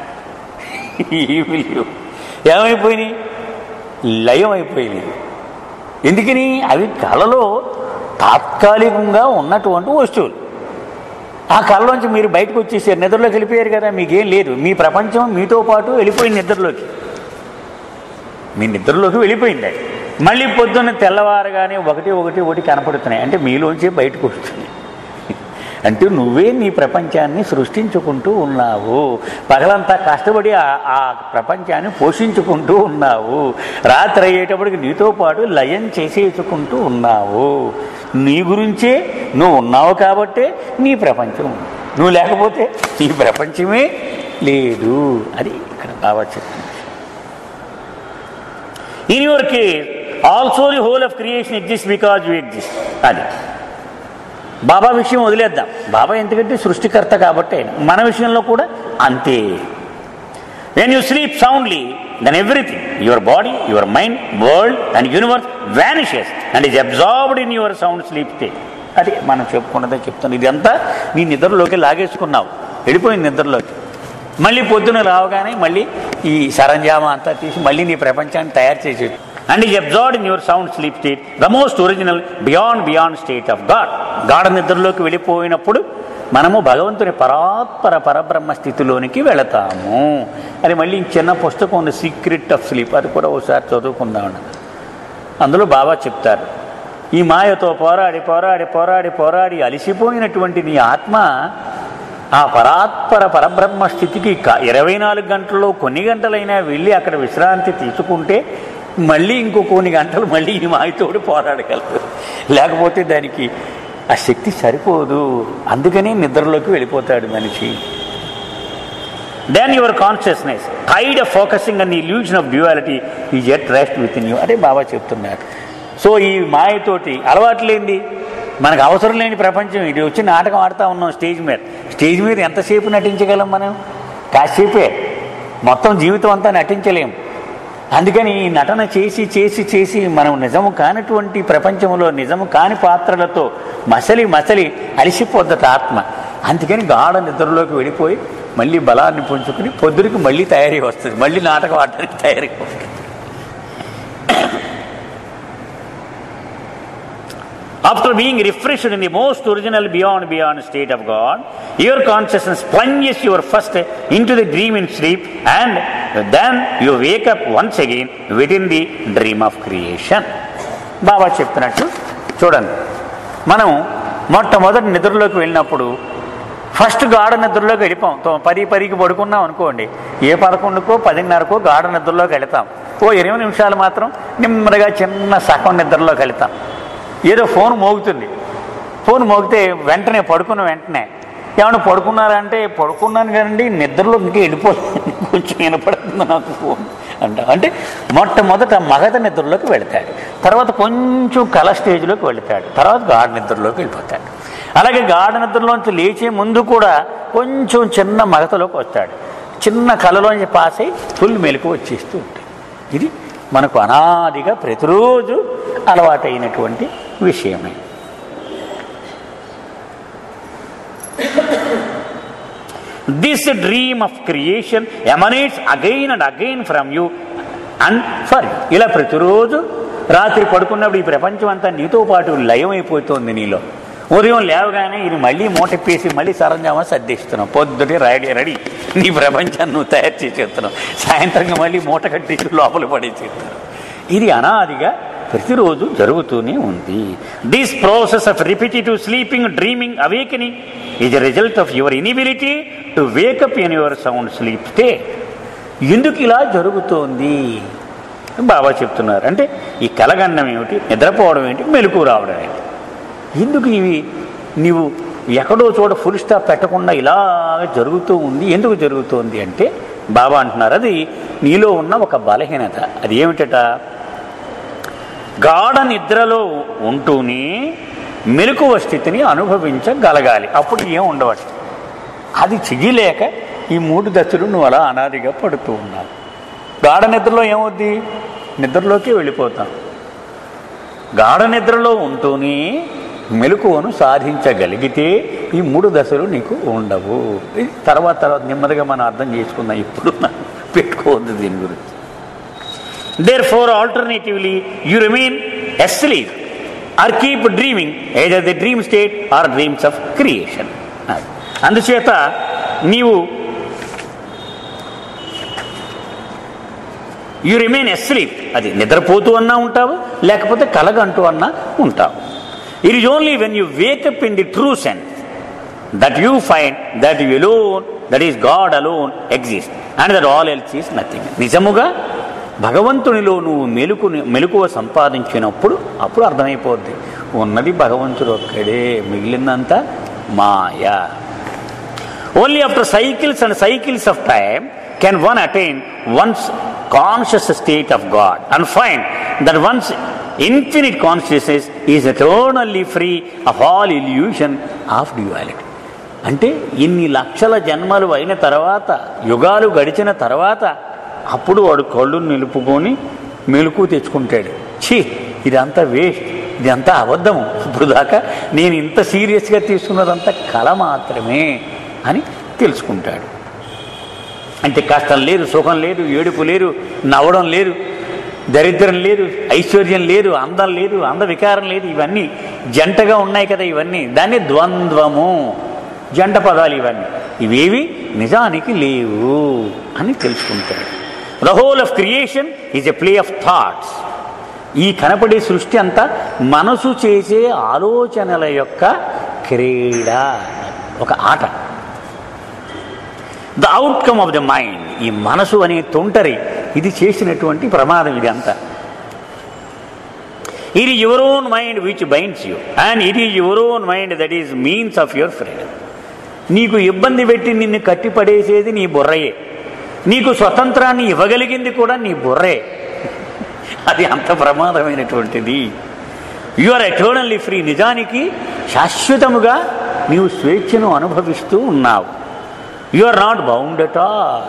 ఏమీ లేవు ఏమైపోయినాయి లయం అయిపోయినాయి ఎందుకని అవి కళలో తాత్కాలికంగా ఉన్నటువంటి వస్తువులు ఆ కళ్ళలోంచి మీరు బయటకు వచ్చేసారు నిద్రలోకి వెళ్ళిపోయారు కదా మీకేం లేదు మీ ప్రపంచం మీతో పాటు వెళ్ళిపోయింది నిద్రలోకి మీ నిద్రలోకి వెళ్ళిపోయింది అది మళ్ళీ పొద్దున్న తెల్లవారగానే ఒకటి ఒకటి ఒకటి కనపడుతున్నాయి అంటే మీలోంచి బయటకు వస్తుంది అంటే నువ్వే నీ ప్రపంచాన్ని సృష్టించుకుంటూ ఉన్నావు పగలంతా కష్టపడి ఆ- ఆ ప్రపంచాన్ని పోషించుకుంటూ ఉన్నావు రాత్రి అయ్యేటప్పటికి నీతో పాటు లయం చేసేసుకుంటూ ఉన్నావు నీ గురించే నువ్వు ఉన్నావు కాబట్టే నీ ప్రపంచం ఉంది. నువ్వు లేకపోతే నీ ప్రపంచమే లేదు అది ఇక్కడ బాగా చెప్తుంది in your case also the whole of creation exist because you exist అది బాబా విషయం వదిలేద్దాం బాబా ఎందుకంటే సృష్టికర్త కాబట్టి ఆయన. మన విషయంలో కూడా అంతే when you sleep soundly then everything your body your mind world and universe vanishes and is absorbed in your sound sleep state అది మనం చెప్పుకున్నదే చెప్తాను ఇదంతా నీ నిద్రలోకి లాగేసుకున్నావు వెళ్ళిపోయింది నిద్రలోకి మళ్ళీ పొద్దున రావగానే మళ్ళీ ఈ సరంజామా అంతా తీసి మళ్ళీ నీ ప్రపంచాన్ని తయారు చేసి and is absorbed in your sound sleep state the most original beyond beyond state of God గాఢ నిద్రలోకి వెళ్ళిపోయినప్పుడు మనము భగవంతుని పరాత్పర పరబ్రహ్మ స్థితిలోనికి వెళతాము అది మళ్ళీ ఇంక చిన్న పుస్తకం ఉంది సీక్రెట్ ఆఫ్ స్లీప్ అది కూడా ఒకసారి చదువుకుందామని అందులో బాబా చెప్తారు ఈ మాయతో పోరాడి పోరాడి పోరాడి పోరాడి అలసిపోయినటువంటి నీ ఆత్మ ఆ పరాత్పర పరబ్రహ్మ స్థితికి క- ఇరవై నాలుగు గంటల్లో కొన్ని గంటలైనా వెళ్ళి అక్కడ విశ్రాంతి తీసుకుంటే మళ్ళీ ఇంకో కొన్ని గంటలు మళ్ళీ ఈ మాయతోడు పోరాడగలరు లేకపోతే దానికి ఆ శక్తి సరిపోదు అందుకనే నిద్రలోకి వెళ్ళిపోతాడు మనిషి దెన్ యువర్ కాన్షియస్నెస్ టైడ్ of focusing on illusion of duality is at rest within you అదే బాబా చెప్తున్నారు సో ఈ మాయతోటి అలవాటు లేనిది మనకు అవసరం లేని ప్రపంచం ఇది వచ్చి నాటకం ఆడుతూ ఉన్నాం స్టేజ్ మీద స్టేజ్ మీద ఎంతసేపు నటించగలం మనం కాసేపే మొత్తం జీవితం అంతా నటించలేం అందుకని ఈ నటన చేసి చేసి చేసి మనం నిజము కానటువంటి ప్రపంచంలో నిజము కాని పాత్రలతో మసలి మసలి అలిసిపోద్దట ఆత్మ అందుకని గాఢ నిద్రలోకి వెళ్ళిపోయి మళ్ళీ బలాన్ని పుంజుకుని పొద్దురికి మళ్ళీ తయారీ వస్తుంది మళ్ళీ నాటకం ఆడడానికి తయారీ వస్తుంది After being refreshed in the most original beyond beyond state of God, your consciousness plunges your first into the dream in sleep and then you wake up once again within the dream of creation. బాబా చెప్తున్నట్టు చూడండి మనం మొట్టమొదటి నిద్రలోకి వెళ్ళినప్పుడు ఫస్ట్ గాఢ నిద్రలోకి వెళ్ళిపోం తో- పది పదికి పడుకున్నాం అనుకోండి ఏ పదకొండుకో పదిన్నరకో గాఢ నిద్రలోకి వెళతాం ఓ ఇరవై నిమిషాలు మాత్రం నెమ్మదిగా చిన్న సగం నిద్రలోకి వెళతాం ఏదో ఫోన్ మోగుతుంది ఫోన్ మోగితే వెంటనే పడుకున్న వెంటనే ఏమన్నా పడుకున్నారంటే పడుకున్నాను కదండి నిద్రలో ఇంకా వెళ్ళిపోతుంది కొంచెం వినపడుతుంది నాకు ఫోన్ అంట అంటే మొట్టమొదట మగధ నిద్రలోకి వెళతాడు తర్వాత కొంచెం కళ స్టేజ్లోకి వెళతాడు తర్వాత గాఢ నిద్రలోకి వెళ్ళిపోతాడు అలాగే గాఢ నిద్రలోంచి లేచే ముందు కూడా కొంచెం చిన్న మగతలోకి వస్తాడు చిన్న కళలోంచి పాస్ అయి ఫుల్ మెలకు వచ్చేస్తూ ఉంటుంది ఇది మనకు అనాదిగా ప్రతిరోజు అలవాటైనటువంటి విషయమే this dream of creation emanates again and again from you and for ఇలా ప్రతిరోజు రాత్రి పడుకున్నప్పుడు ఈ ప్రపంచం అంతా నీతో పాటు లయమైపోతుంది నీలో ఉదయం లేవగానే ఇది మళ్ళీ మూటప్పేసి మళ్ళీ సరంజామా సర్దిస్తున్నావు పొద్దుటి రెడీ రెడీ నీ ప్రపంచాన్ని నువ్వు తయారు చేసేస్తున్నావు సాయంత్రంగా మళ్ళీ మూట కట్టేసి లోపల పడేసేస్తున్నావు ఇది అనాదిగా ప్రతిరోజు జరుగుతూనే ఉంది this process of repetitive sleeping dreaming awakening is a result of your inability to wake up in your sound sleep state ఎందుకు ఇలా జరుగుతోంది బాబా చెప్తున్నారు అంటే ఈ కలగన్నం ఏమిటి నిద్రపోవడం ఏంటి మెలకు రావడం ఏంటి ఎందుకు ఇవి నీవు ఎక్కడో చోట ఫుల్ స్టాప్ పెట్టకుండా ఇలా జరుగుతూ ఉంది ఎందుకు జరుగుతోంది అంటే బాబా అంటున్నారు అది నీలో ఉన్న ఒక బలహీనత అది ఏమిటట గాఢ నిద్రలో ఉంటూనే మెలకువ స్థితిని అనుభవించగలగాలి అప్పుడు ఏం ఉండవట అది చెయ్యలేక ఈ మూడు దశలు నువ్వు అలా అనాదిగా పడుతూ ఉన్నావు గాఢ నిద్రలో ఏమవుద్ది నిద్రలోకి వెళ్ళిపోతాం గాఢ నిద్రలో ఉంటూనే మెలకువను సాధించగలిగితే ఈ మూడు దశలు నీకు ఉండవు ఇది తర్వాత తర్వాత నెమ్మదిగా మనం అర్థం చేసుకుందాం ఇప్పుడు మనం పెట్టుకోవద్దు దీని గురించి therefore alternatively you remain asleep or keep dreaming either the dream state or dreams of creation అందుచేత నీవు యు రిమైన్ ఎస్లీప్ అది నిద్రపోతూ అన్నా ఉంటావు లేకపోతే కలగంటూ అన్నా ఉంటావు it is only when you wake up in the true sense that you find that you alone that is God alone exist and that all else is nothing నిజముగా భగవంతునిలో నువ్వు మెలుకు మెలకువ సంపాదించినప్పుడు అప్పుడు అర్థమైపోద్ది ఉన్నది భగవంతుడు ఒక్కడే మిగిలిందంతా మాయ only after cycles and cycles of time can one attain one's conscious state of God and find that one's infinite consciousness is eternally free of all illusion of duality అంటే ఇన్ని లక్షల జన్మలు అయిన తర్వాత యుగాలు గడిచిన తర్వాత అప్పుడు వాడు కళ్ళు నిలుపుకొని మెలకు తెచ్చుకుంటాడు ఛీ ఇదంతా వేస్ట్ ఇదంతా అబద్ధము ఇప్పుడు దాకా నేను ఇంత సీరియస్గా తీసుకున్నదంతా కళ మాత్రమే అని తెలుసుకుంటాడు అంటే కష్టం లేదు సుఖం లేదు ఏడుపు లేదు నవ్వడం లేదు దరిద్రం లేదు ఐశ్వర్యం లేదు అందం లేదు అంద వికారం లేదు ఇవన్నీ జంటగా ఉన్నాయి కదా ఇవన్నీ దాన్ని ద్వంద్వము జంట పదాలు ఇవన్నీ ఇవేవి నిజానికి లేవు అని తెలుసుకుంటాడు the whole of creation is a play of thoughts ఈ కనపడే సృష్టి అంతా మనసు చేసే ఆలోచనల యొక్క క్రీడ ఒక ఆట the outcome of the mind ఈ మనసు అనే తొంటరి ఇది చేసినటువంటి ప్రమాదం ఇది అంతా ఇది your own mind which binds you and it is your own mind that is means of your freedom నీకు ఇబ్బంది పెట్టి నిన్ను కట్టిపడేసేది నీ బుర్రయే నీకు స్వతంత్రాన్ని ఇవ్వగలిగింది కూడా నీ బుర్రే అది అంత ప్రమాదమైనటువంటిది యు ఆర్ ఎటర్నల్లీ ఫ్రీ నిజానికి శాశ్వతముగా నీవు స్వేచ్ఛను అనుభవిస్తూ ఉన్నావు you are not bound at all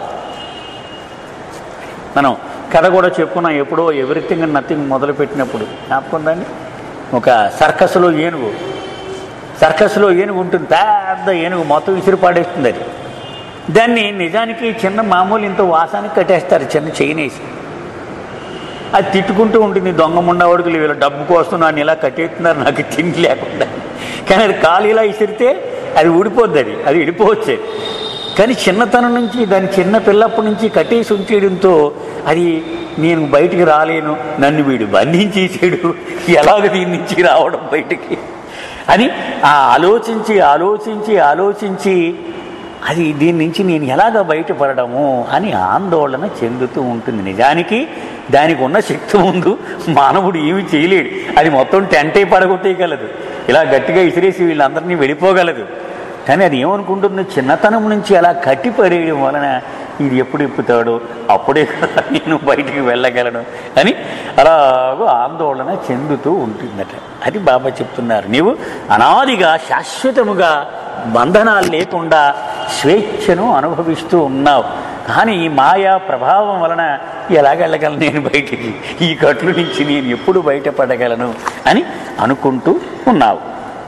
మనం కథ కూడా చెప్పుకున్నాం ఎప్పుడో ఎవ్రీథింగ్ అండ్ నథింగ్ మొదలు పెట్టినప్పుడు జ్ఞాపకం దాన్ని ఒక సర్కస్లో ఏనుగు సర్కస్లో ఏనుగు ఉంటుంది పెద్ద ఏనుగు మొత్తం విసిరి పాడేస్తుంది అది దాన్ని నిజానికి చిన్న మామూలు ఇంత వాసానికి కట్టేస్తారు చిన్న చైనేసి అది తిట్టుకుంటూ ఉంటుంది దొంగ ముండవాడుకులు వీళ్ళ డబ్బు కోసం నన్ను ఇలా కట్టేస్తున్నారు నాకు తిండి లేకుండా కానీ అది కాలు ఇలా ఇసిరితే అది ఊడిపోద్ది అది అది విడిపోవచ్చు కానీ చిన్నతనం నుంచి దాని చిన్న పిల్లప్పటి నుంచి కట్టేసి ఉంచేయడంతో అది నేను బయటికి రాలేను నన్ను వీడు బంధించేసాడు ఎలాగ దీని నుంచి రావడం బయటికి అని ఆ ఆలోచించి ఆలోచించి ఆలోచించి అది దీని నుంచి నేను ఎలాగ బయటపడము అని ఆందోళన చెందుతూ ఉంటుంది నిజానికి దానికి ఉన్న శక్తి ముందు మానవుడు ఏమి చేయలేడు అది మొత్తం టెంటే పడగొట్టేయగలదు ఇలా గట్టిగా ఇసిరేసి వీళ్ళందరినీ వెళ్ళిపోగలదు కానీ అది ఏమనుకుంటుంది చిన్నతనం నుంచి అలా కట్టి పడేయడం వలన ఇది ఎప్పుడు ఇప్పుతాడు అప్పుడే కదా నేను బయటికి వెళ్ళగలను అని అలాగూ ఆందోళన చెందుతూ ఉంటుందట అది బాబా చెప్తున్నారు నీవు అనాదిగా శాశ్వతముగా బంధనాలు లేకుండా స్వేచ్ఛను అనుభవిస్తూ ఉన్నావు కానీ ఈ మాయా ప్రభావం వలన ఎలాగెళ్ళగలను నేను బయటికి ఈ కట్లు నుంచి నేను ఎప్పుడు బయటపడగలను అని అనుకుంటూ ఉన్నావు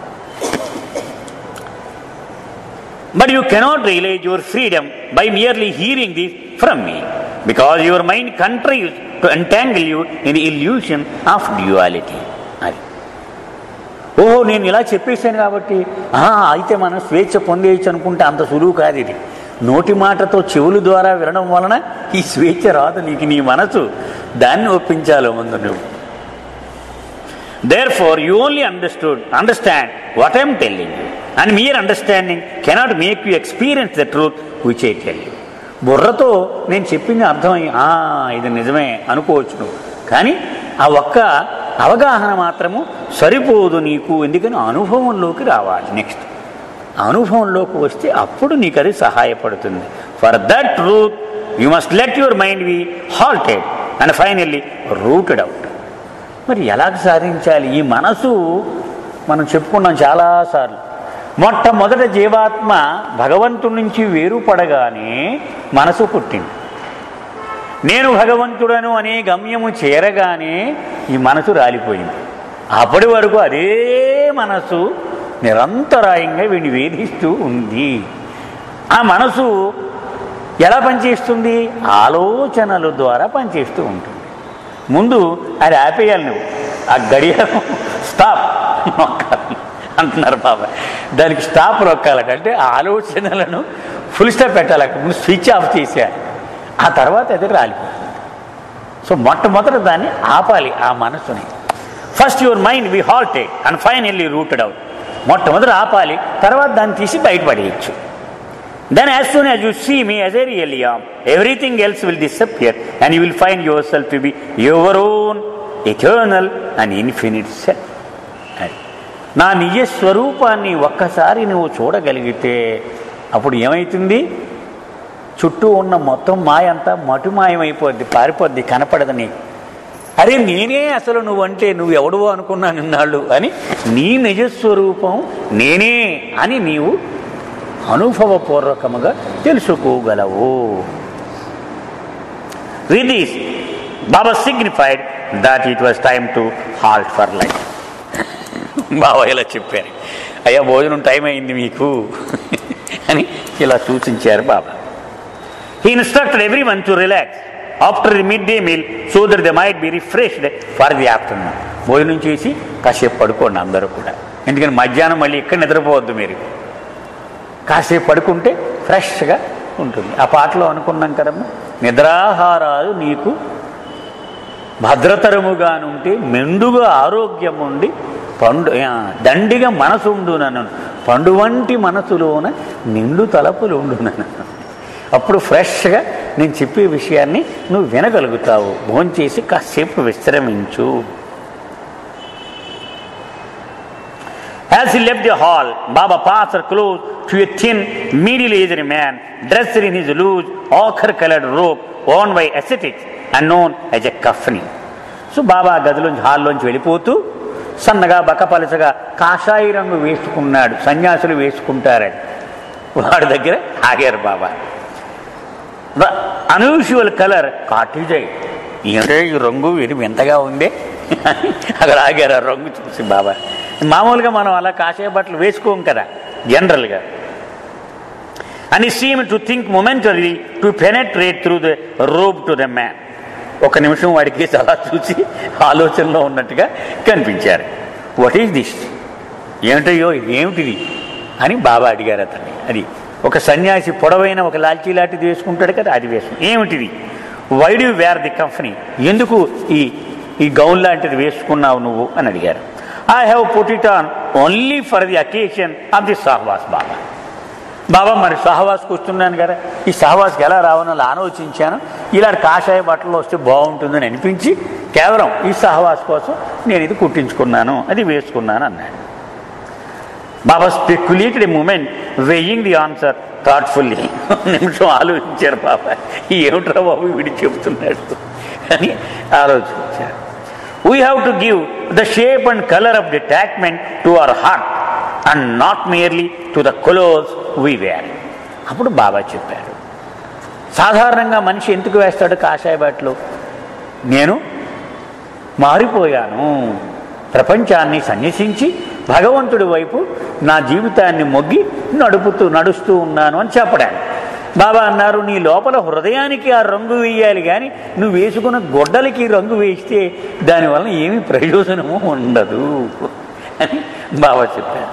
But you cannot realize your freedom by merely hearing this from me, because your mind contrives to entangle you in the illusion of duality. అది ఓహో నేను ఇలా చెప్పేశాను కాబట్టి ఆ, అయితే మనం స్వేచ్ఛ పొందేయచ్చు అనుకుంటే అంత సులువు కాదు ఇది నోటి మాటతో చెవుల ద్వారా వినడం వలన ఈ స్వేచ్ఛ రాదు నీకు నీ మనసు దాన్ని ఒప్పించాలి ముందు నువ్వు Therefore, you only understood, understand what I am telling you. And mere understanding cannot make you experience the truth which I tell you. బుర్రతో నేను చెప్పింది అర్థమై "ఆ, ఇది నిజమే అనుకోవచ్చు నువ్వు కానీ ఆ ఒక్క అవగాహన మాత్రము సరిపోదు నీకు ఎందుకని అనుభవంలోకి రావాలి నెక్స్ట్ అనుభవంలోకి వస్తే అప్పుడు నీకు అది సహాయపడుతుంది for that truth you must let your mind be halted and finally rooted out మరి ఎలాగ సాధించాలి ఈ మనసు మనం చెప్పుకున్నాం చాలాసార్లు మొట్టమొదట జీవాత్మ భగవంతుడి నుంచి వేరుపడగానే మనసు పుట్టింది నేను భగవంతుడను అనే గమ్యము చేరగానే ఈ మనసు రాలిపోయింది అప్పటి వరకు అదే మనసు నిరంతరాయంగా వీడిని వేధిస్తూ ఉంది ఆ మనసు ఎలా పనిచేస్తుంది ఆలోచనల ద్వారా పనిచేస్తూ ఉంటుంది ముందు అది ఆపేయాలి నువ్వు ఆ గడియారం స్టాప్ నొక్కాలి అంటున్నారు బాబా దానికి స్టాప్ నొక్కాలట అంటే ఆ ఆలోచనలను ఫుల్ స్టాప్ పెట్టాలి ముందు స్విచ్ ఆఫ్ చేసేయాలి ఆ తర్వాత అది రాలిపోతుంది సో మొట్టమొదట దాన్ని ఆపాలి ఆ మనసుని first your mind be halted and finally rooted out మొట్టమొదట ఆపాలి తర్వాత దాన్ని తీసి బయటపడేయచ్చు Then, as soon as you see me as I really am, everything else will disappear and you will find yourself to be your own eternal and infinite self. అది. నా నిజ స్వరూపాన్ని ఒక్కసారి నువ్వు చూడగలిగితే అప్పుడు ఏమవుతుంది చుట్టూ ఉన్న మొత్తం మాయ అంతా మటుమాయమైపోద్ది పారిపోద్ది కనపడదు నీకు అరే నేనే అసలు నువ్వంటే నువ్వు ఎవడువో అనుకున్నాను నిన్నాళ్ళు అని నీ నిజస్వరూపం నేనే అని నీవు అనుభవపూర్వకముగా తెలుసుకోగలవు with this Baba signified that it was time to halt for life Baba ఇలా చెప్పారు అయ్యా భోజనం టైం అయింది మీకు అని ఇలా సూచించారు Baba he instructed everyone to relax after the midday meal so that they might be refreshed for the afternoon భోజనం చేసి కాసేపు పడుకోండి అందరూ కూడా ఎందుకని మధ్యాహ్నం మళ్ళీ ఇక్కడ నిద్రపోవద్దు మీరు కాసేపు పడుకుంటే ఫ్రెష్గా ఉంటుంది ఆ పాటలో అనుకున్నాం కదమ్మా నిద్రాహారాలు నీకు భద్రతరముగానుంటే మెండుగా ఆరోగ్యం ఉండి పండు ఆ, దండిగా మనసు ఉండు నన్ను పండు వంటి మనసులోన నిండు తలపులు ఉండు నన్ను అప్పుడు ఫ్రెష్గా నేను చెప్పే విషయాన్ని నువ్వు వినగలుగుతావు భోంచేసి కాసేపు విశ్రమించు As he left the hall, Baba passed close to a thin, middle-aged man dressed in his loose, ochre-colored robe worn by ascetics and known as a kafni. So Baba గదిలోంచి హాల్లోంచి వెళ్ళిపోతూ సన్నగా బక్కపలసగా కాషాయి రంగు వేసుకున్నాడు సన్యాసులు వేసుకుంటారని వాడి దగ్గర ఆగారు బాబా అన్యూజువల్ కలర్ కాటిజై ఏంటే ఈ రంగు ఇది వింతగా ఉంది అని అక్కడ ఆగారు ఆ రంగు చూసి బాబా మామూలుగా మనం అలా కాషాయ బట్టలు వేసుకోం కదా జనరల్గా and he seem to think momentary to penetrate through the robe to the man ఒక నిమిషం వాడికి అలా చూసి ఆలోచనలో ఉన్నట్టుగా కనిపించారు వాట్ ఈస్ దిస్ ఏమిటయ్యో ఏమిటిది అని బాబా అడిగారు అతన్ని అది ఒక సన్యాసి పొడవైన ఒక లాల్చీ లాంటిది వేసుకుంటాడు కదా అది వేసుకు ఏమిటిది why do wear the kafni ఎందుకు ఈ ఈ గౌన్ లాంటిది వేసుకున్నావు నువ్వు అని అడిగారు I have put it on only for the occasion of the Sahavas Baba Baba మరి సహవాస్కి వస్తున్నాను కదా ఈ సహవాస్కి ఎలా రావాలని ఆలోచించాను ఇలాంటి కాషాయ బట్టలు వస్తే బాగుంటుందని అనిపించి కేవలం ఈ సహవాస్ కోసం నేను ఇది కుట్టించుకున్నాను అది వేసుకున్నాను అన్నాడు Baba speculated a moment, weighing the answer thoughtfully నిమిషం ఆలోచించారు పాప ఏమిట్రా బాబు వీడి చెబుతున్నాడు అని ఆలోచించారు we have to give the shape and colour of the attachment to our heart and not merely to the clothes we wear అప్పుడు బాబా చెప్పారు సాధారణంగా మనిషి ఎందుకు వేస్తాడు కాషాయ బట్టలు నేను మారిపోయాను ప్రపంచాన్ని సన్యసించి భగవంతుడి వైపు నా జీవితాన్ని మొగ్గి నడుపుతూ నడుస్తూ ఉన్నాను అని చెప్పడానికి బాబా అన్నారు నీ లోపల హృదయానికి ఆ రంగు వేయాలి కానీ నువ్వు వేసుకున్న గొడ్డలకి రంగు వేస్తే దానివల్ల ఏమీ ప్రయోజనము ఉండదు అని బాబా చెప్పారు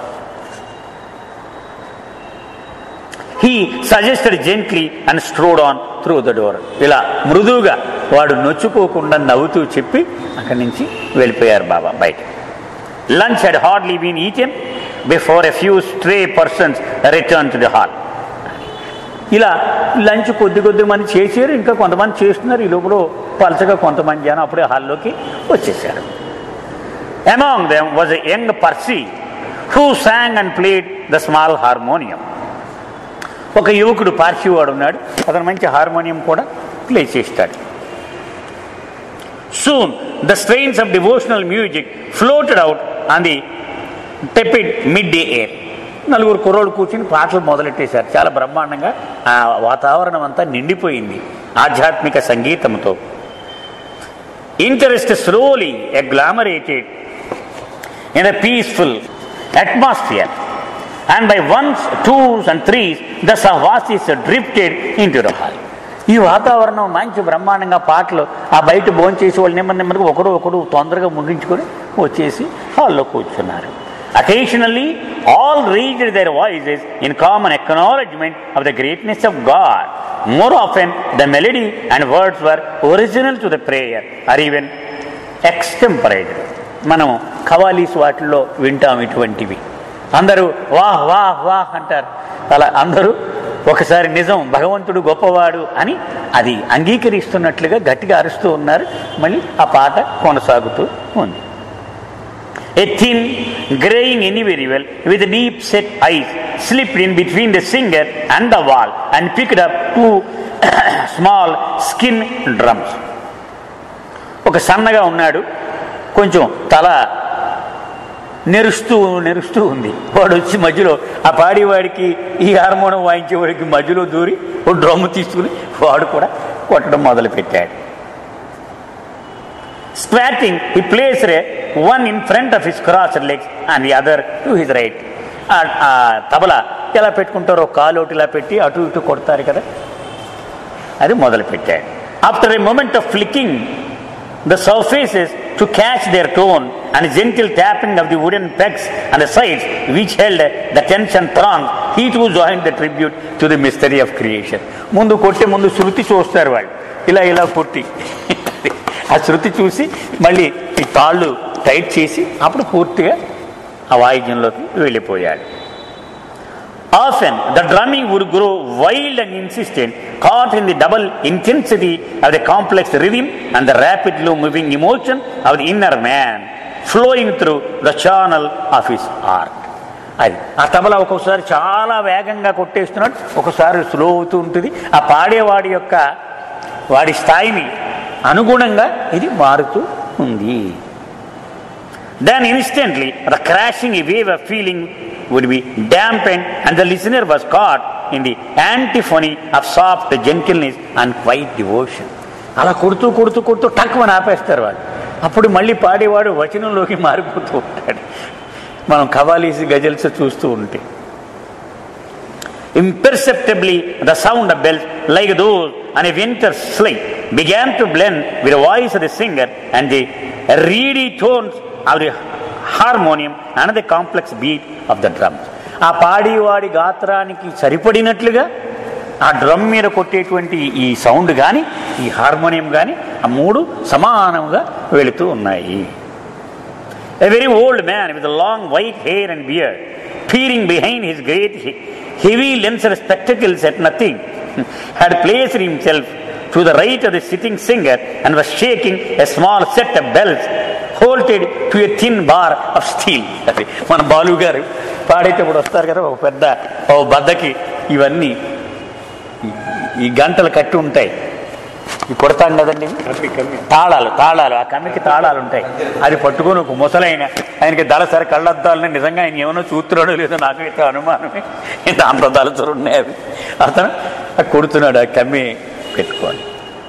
he suggested gently and strode on through the door ఇలా మృదువుగా వాడు నొచ్చుకోకుండా నవ్వుతూ చెప్పి అక్కడి నుంచి వెళ్ళిపోయారు బాబా బయట lunch had hardly been eaten before a few stray persons return to the hall ఇలా లంచ్ కొద్ది కొద్ది మంది చేశారు ఇంకా కొంతమంది చేస్తున్నారు ఈ లోపల పలచగా కొంతమంది జనం అప్పుడే హాల్లోకి వచ్చేసారు among them was a young Parsi who sang and played the small harmonium ఒక యువకుడు పార్సీవాడు ఉన్నాడు అతను మంచి హార్మోనియం కూడా ప్లే చేస్తాడు soon the strains of devotional music floated out on the tepid midday air నలుగురు కుర్రోళ్ళు కూర్చుని పాటలు మొదలెట్టేశారు చాలా బ్రహ్మాండంగా ఆ వాతావరణం అంతా నిండిపోయింది ఆధ్యాత్మిక సంగీతంతో interest slowly glamorated in a peaceful atmosphere. And by ones, twos, and threes, the Sahvasis drifted into the hall. ఈ వాతావరణం మంచి బ్రహ్మాండంగా పాటలు ఆ బయట భోంచేసి వాళ్ళు నెమ్మది నెమ్మదిగా ఒకడు ఒకడు తొందరగా ముగించుకొని వచ్చేసి హాల్లో కూర్చున్నారు occasionally all raised their voices in common acknowledgement of the greatness of God more often the melody and words were original to the prayer or even extemporated మనం ఖవాలీస్ వాటిల్లో వింటాం ఇటువంటివి అందరూ వాహ్ వాహ్ వాహ్ అంటారు అలా అందరూ ఒకసారి నిజం భగవంతుడు గొప్పవాడు అని అది అంగీకరిస్తున్నట్లుగా గట్టిగా అరుస్తూ ఉన్నారు మళ్ళీ ఆ పాట కొనసాగుతూ ఉంది A thin, graying individual with deep set eyes slipped in between the singer and the wall and picked up two small skin drums. ఒక సన్నగా ఉన్నాడు కొంచెం తల నెరుస్తూ నెరుస్తూ ఉంది వాడు వచ్చి మధ్యలో ఆ పాడేవాడికి ఈ హార్మోనం వాయించేవాడికి మధ్యలో దూరి ఓ డ్రమ్ము తీసుకుని వాడు కూడా కొట్టడం మొదలుపెట్టాడు squatting he placed a one in front of his crossed legs and the other to his right ఆ- ఆ తబల ఎలా పెట్టుకుంటారో కాలు ఒకటి ఇలా పెట్టి అటు ఇటు కొడతారు కదా అది మొదలు పెట్టాడు after a moment of flicking the surfaces to catch their tone and gentle tapping of the wooden pegs and the sides which held the tension thong he to join the tribute to the mystery of creation ముందు కొట్టే ముందు శృతి చూస్తారు వాళ్ళు ఇలా ఇలా కొట్టి ఆ శృతి చూసి మళ్ళీ ఈ కాళ్ళు టైట్ చేసి అప్పుడు పూర్తిగా ఆ వాయిద్యంలోకి వెళ్ళిపోయాడు Often the drumming would grow wild and insistent, caught in the double intensity of the complex rhythm and the rapidly moving emotion of the inner man flowing through the channel of his heart. అది ఆ తబలా ఒక్కొక్కసారి చాలా వేగంగా కొట్టేస్తున్నాడు ఒకసారి స్లో అవుతూ ఉంటుంది ఆ పాడేవాడి యొక్క వాడి స్థాయిని అనుగుణంగా ఇది మారుతూ ఉంది Then instantly the crashing wave of feeling would be dampened and the listener was caught in the antiphony of soft gentleness and quiet devotion. అలా కొడుతూ కొడుతూ కొడుతూ టక్కుమని ఆపేస్తారు వాళ్ళు అప్పుడు మళ్ళీ పాడేవాడు వచనంలోకి మారిపోతూ ఉంటాడు మనం కవాలీసి గజల్స్ చూస్తూ ఉంటే Imperceptibly, the sound of bells, like those on a winter sleigh, began to blend with the voice of the singer and the reedy tones of the harmonium and the complex beat of the drums. ఆ పాడేవాడి గాత్రానికి సరిపడినట్లుగా ఆ డ్రమ్ మీద కొట్టేటువంటి ఈ సౌండ్ కానీ ఈ హార్మోనియం కానీ ఆ మూడు సమానంగా వెళుతూ ఉన్నాయి A very old man with long white hair and beard, peering behind his great he- heavy lensed spectacles at nothing, had placed himself to the right of the sitting singer and was shaking a small set of bells bolted to a thin bar of steel. అది మన బాలు గారు పాడేటప్పుడు వస్తారు కదా ఒక పెద్ద ఓ బద్దకి ఇవన్నీ ఈ- ఈ గంటలు కట్టి ఉంటాయి ఈ కొడతాం కదండి ఇవి. కమ్మి కమ్మి తాళాలు తాళాలు ఆ కమ్మికి తాళాలు ఉంటాయి అది పట్టుకొని ఒక ముసలైన ఆయనకి దళసరి కళ్ళద్దాలని నిజంగా ఆయన ఏమైనా చూస్తున్నాడో లేదో నాకు అయితే అనుమానమే ఇంత అంత దళసరు ఉన్నాయి అవి అతను ఆ కొడుతున్నాడు ఆ కమ్మి పెట్టుకొని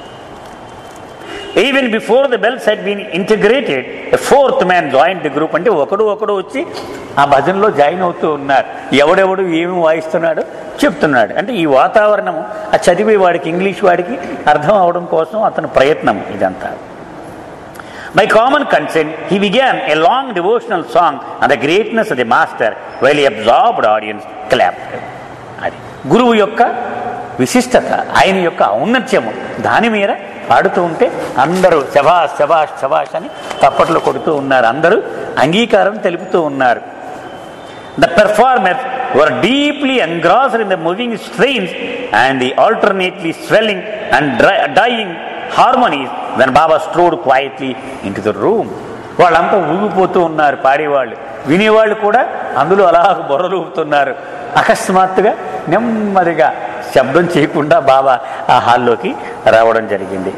even before the bells had been integrated fourth man join the group అంటే ఒకడు ఒకడు వచ్చి ఆ భజనలో జాయిన్ అవుతూ ఉన్నారు ఎవడెవడు ఏమి వాయిస్తున్నాడు చెప్తున్నాడు అంటే ఈ వాతావరణము ఆ చదివే వాడికి ఇంగ్లీష్ వాడికి అర్థం అవడం కోసం అతని ప్రయత్నం ఇదంతా By common consent, he began a long devotional song on the greatness of the master while he absorbed audience clapped. అది గురువు యొక్క విశిష్టత ఆయన యొక్క ఔన్నత్యము దాని మీద పాడుతూ ఉంటే అందరూ శభాష్ శభాష్ శభాష్ అని తప్పట్లు కొడుతూ ఉన్నారు అందరూ అంగీకారం తెలుపుతూ ఉన్నారు The performers were deeply engrossed in the moving strains and the alternately swelling and dry- dying harmonies when Baba strode quietly into the room. వాళ్ళంతా ఊగిపోతూ ఉన్నారు పాడేవాళ్ళు వినేవాళ్ళు కూడా అందులో అలా బొర్రలూపుతున్నారు అకస్మాత్తుగా నెమ్మదిగా శబ్దం చేయకుండా బాబా ఆ హాల్లోకి రావడం జరిగింది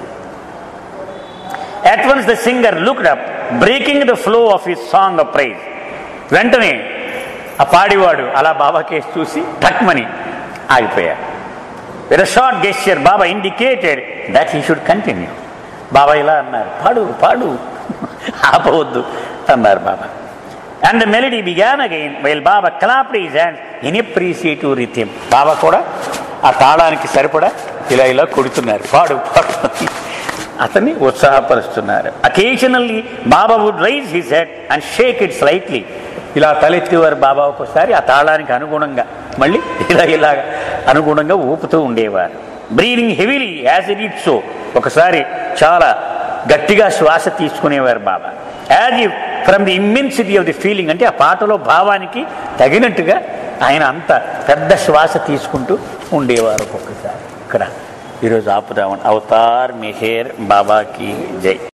at once the singer looked up breaking the flow of his song of praise వెంటనే ఆ పాడివాడు అలా బాబా కేసు చూసి టక్మని ఆగిపోయాడు with short gesture Baba indicated that he should continue Baba ఇలా అన్నారు పాడు పాడు ఆపవద్దు అన్నారు Baba and the melody began again while Baba clapped his hand in appreciative rhythm Baba కూడా ఆ తాళానికి సరిపడా ఇలా ఇలా కొడుతున్నారు పాడు పాడు అతన్ని ఉత్సాహపరుస్తున్నారు occasionally Baba would raise his head and shake it slightly ఇలా తలెత్తేవారు బాబా ఒకసారి ఆ తాళానికి అనుగుణంగా మళ్ళీ ఇలా ఇలా అనుగుణంగా ఊపుతూ ఉండేవారు breathing heavily as it it so ఒకసారి చాలా గట్టిగా శ్వాస తీసుకునేవారు Baba as if from the immensity of the feeling అంటే ఆ పాటలో భావానికి తగినట్టుగా ఆయన అంత పెద్ద శ్వాస తీసుకుంటూ ఉండేవారు ఒక్కొక్కసారి ఇక్కడ ఈరోజు ఆపుదామని అవతార్ మెహేర్ బాబాకి జై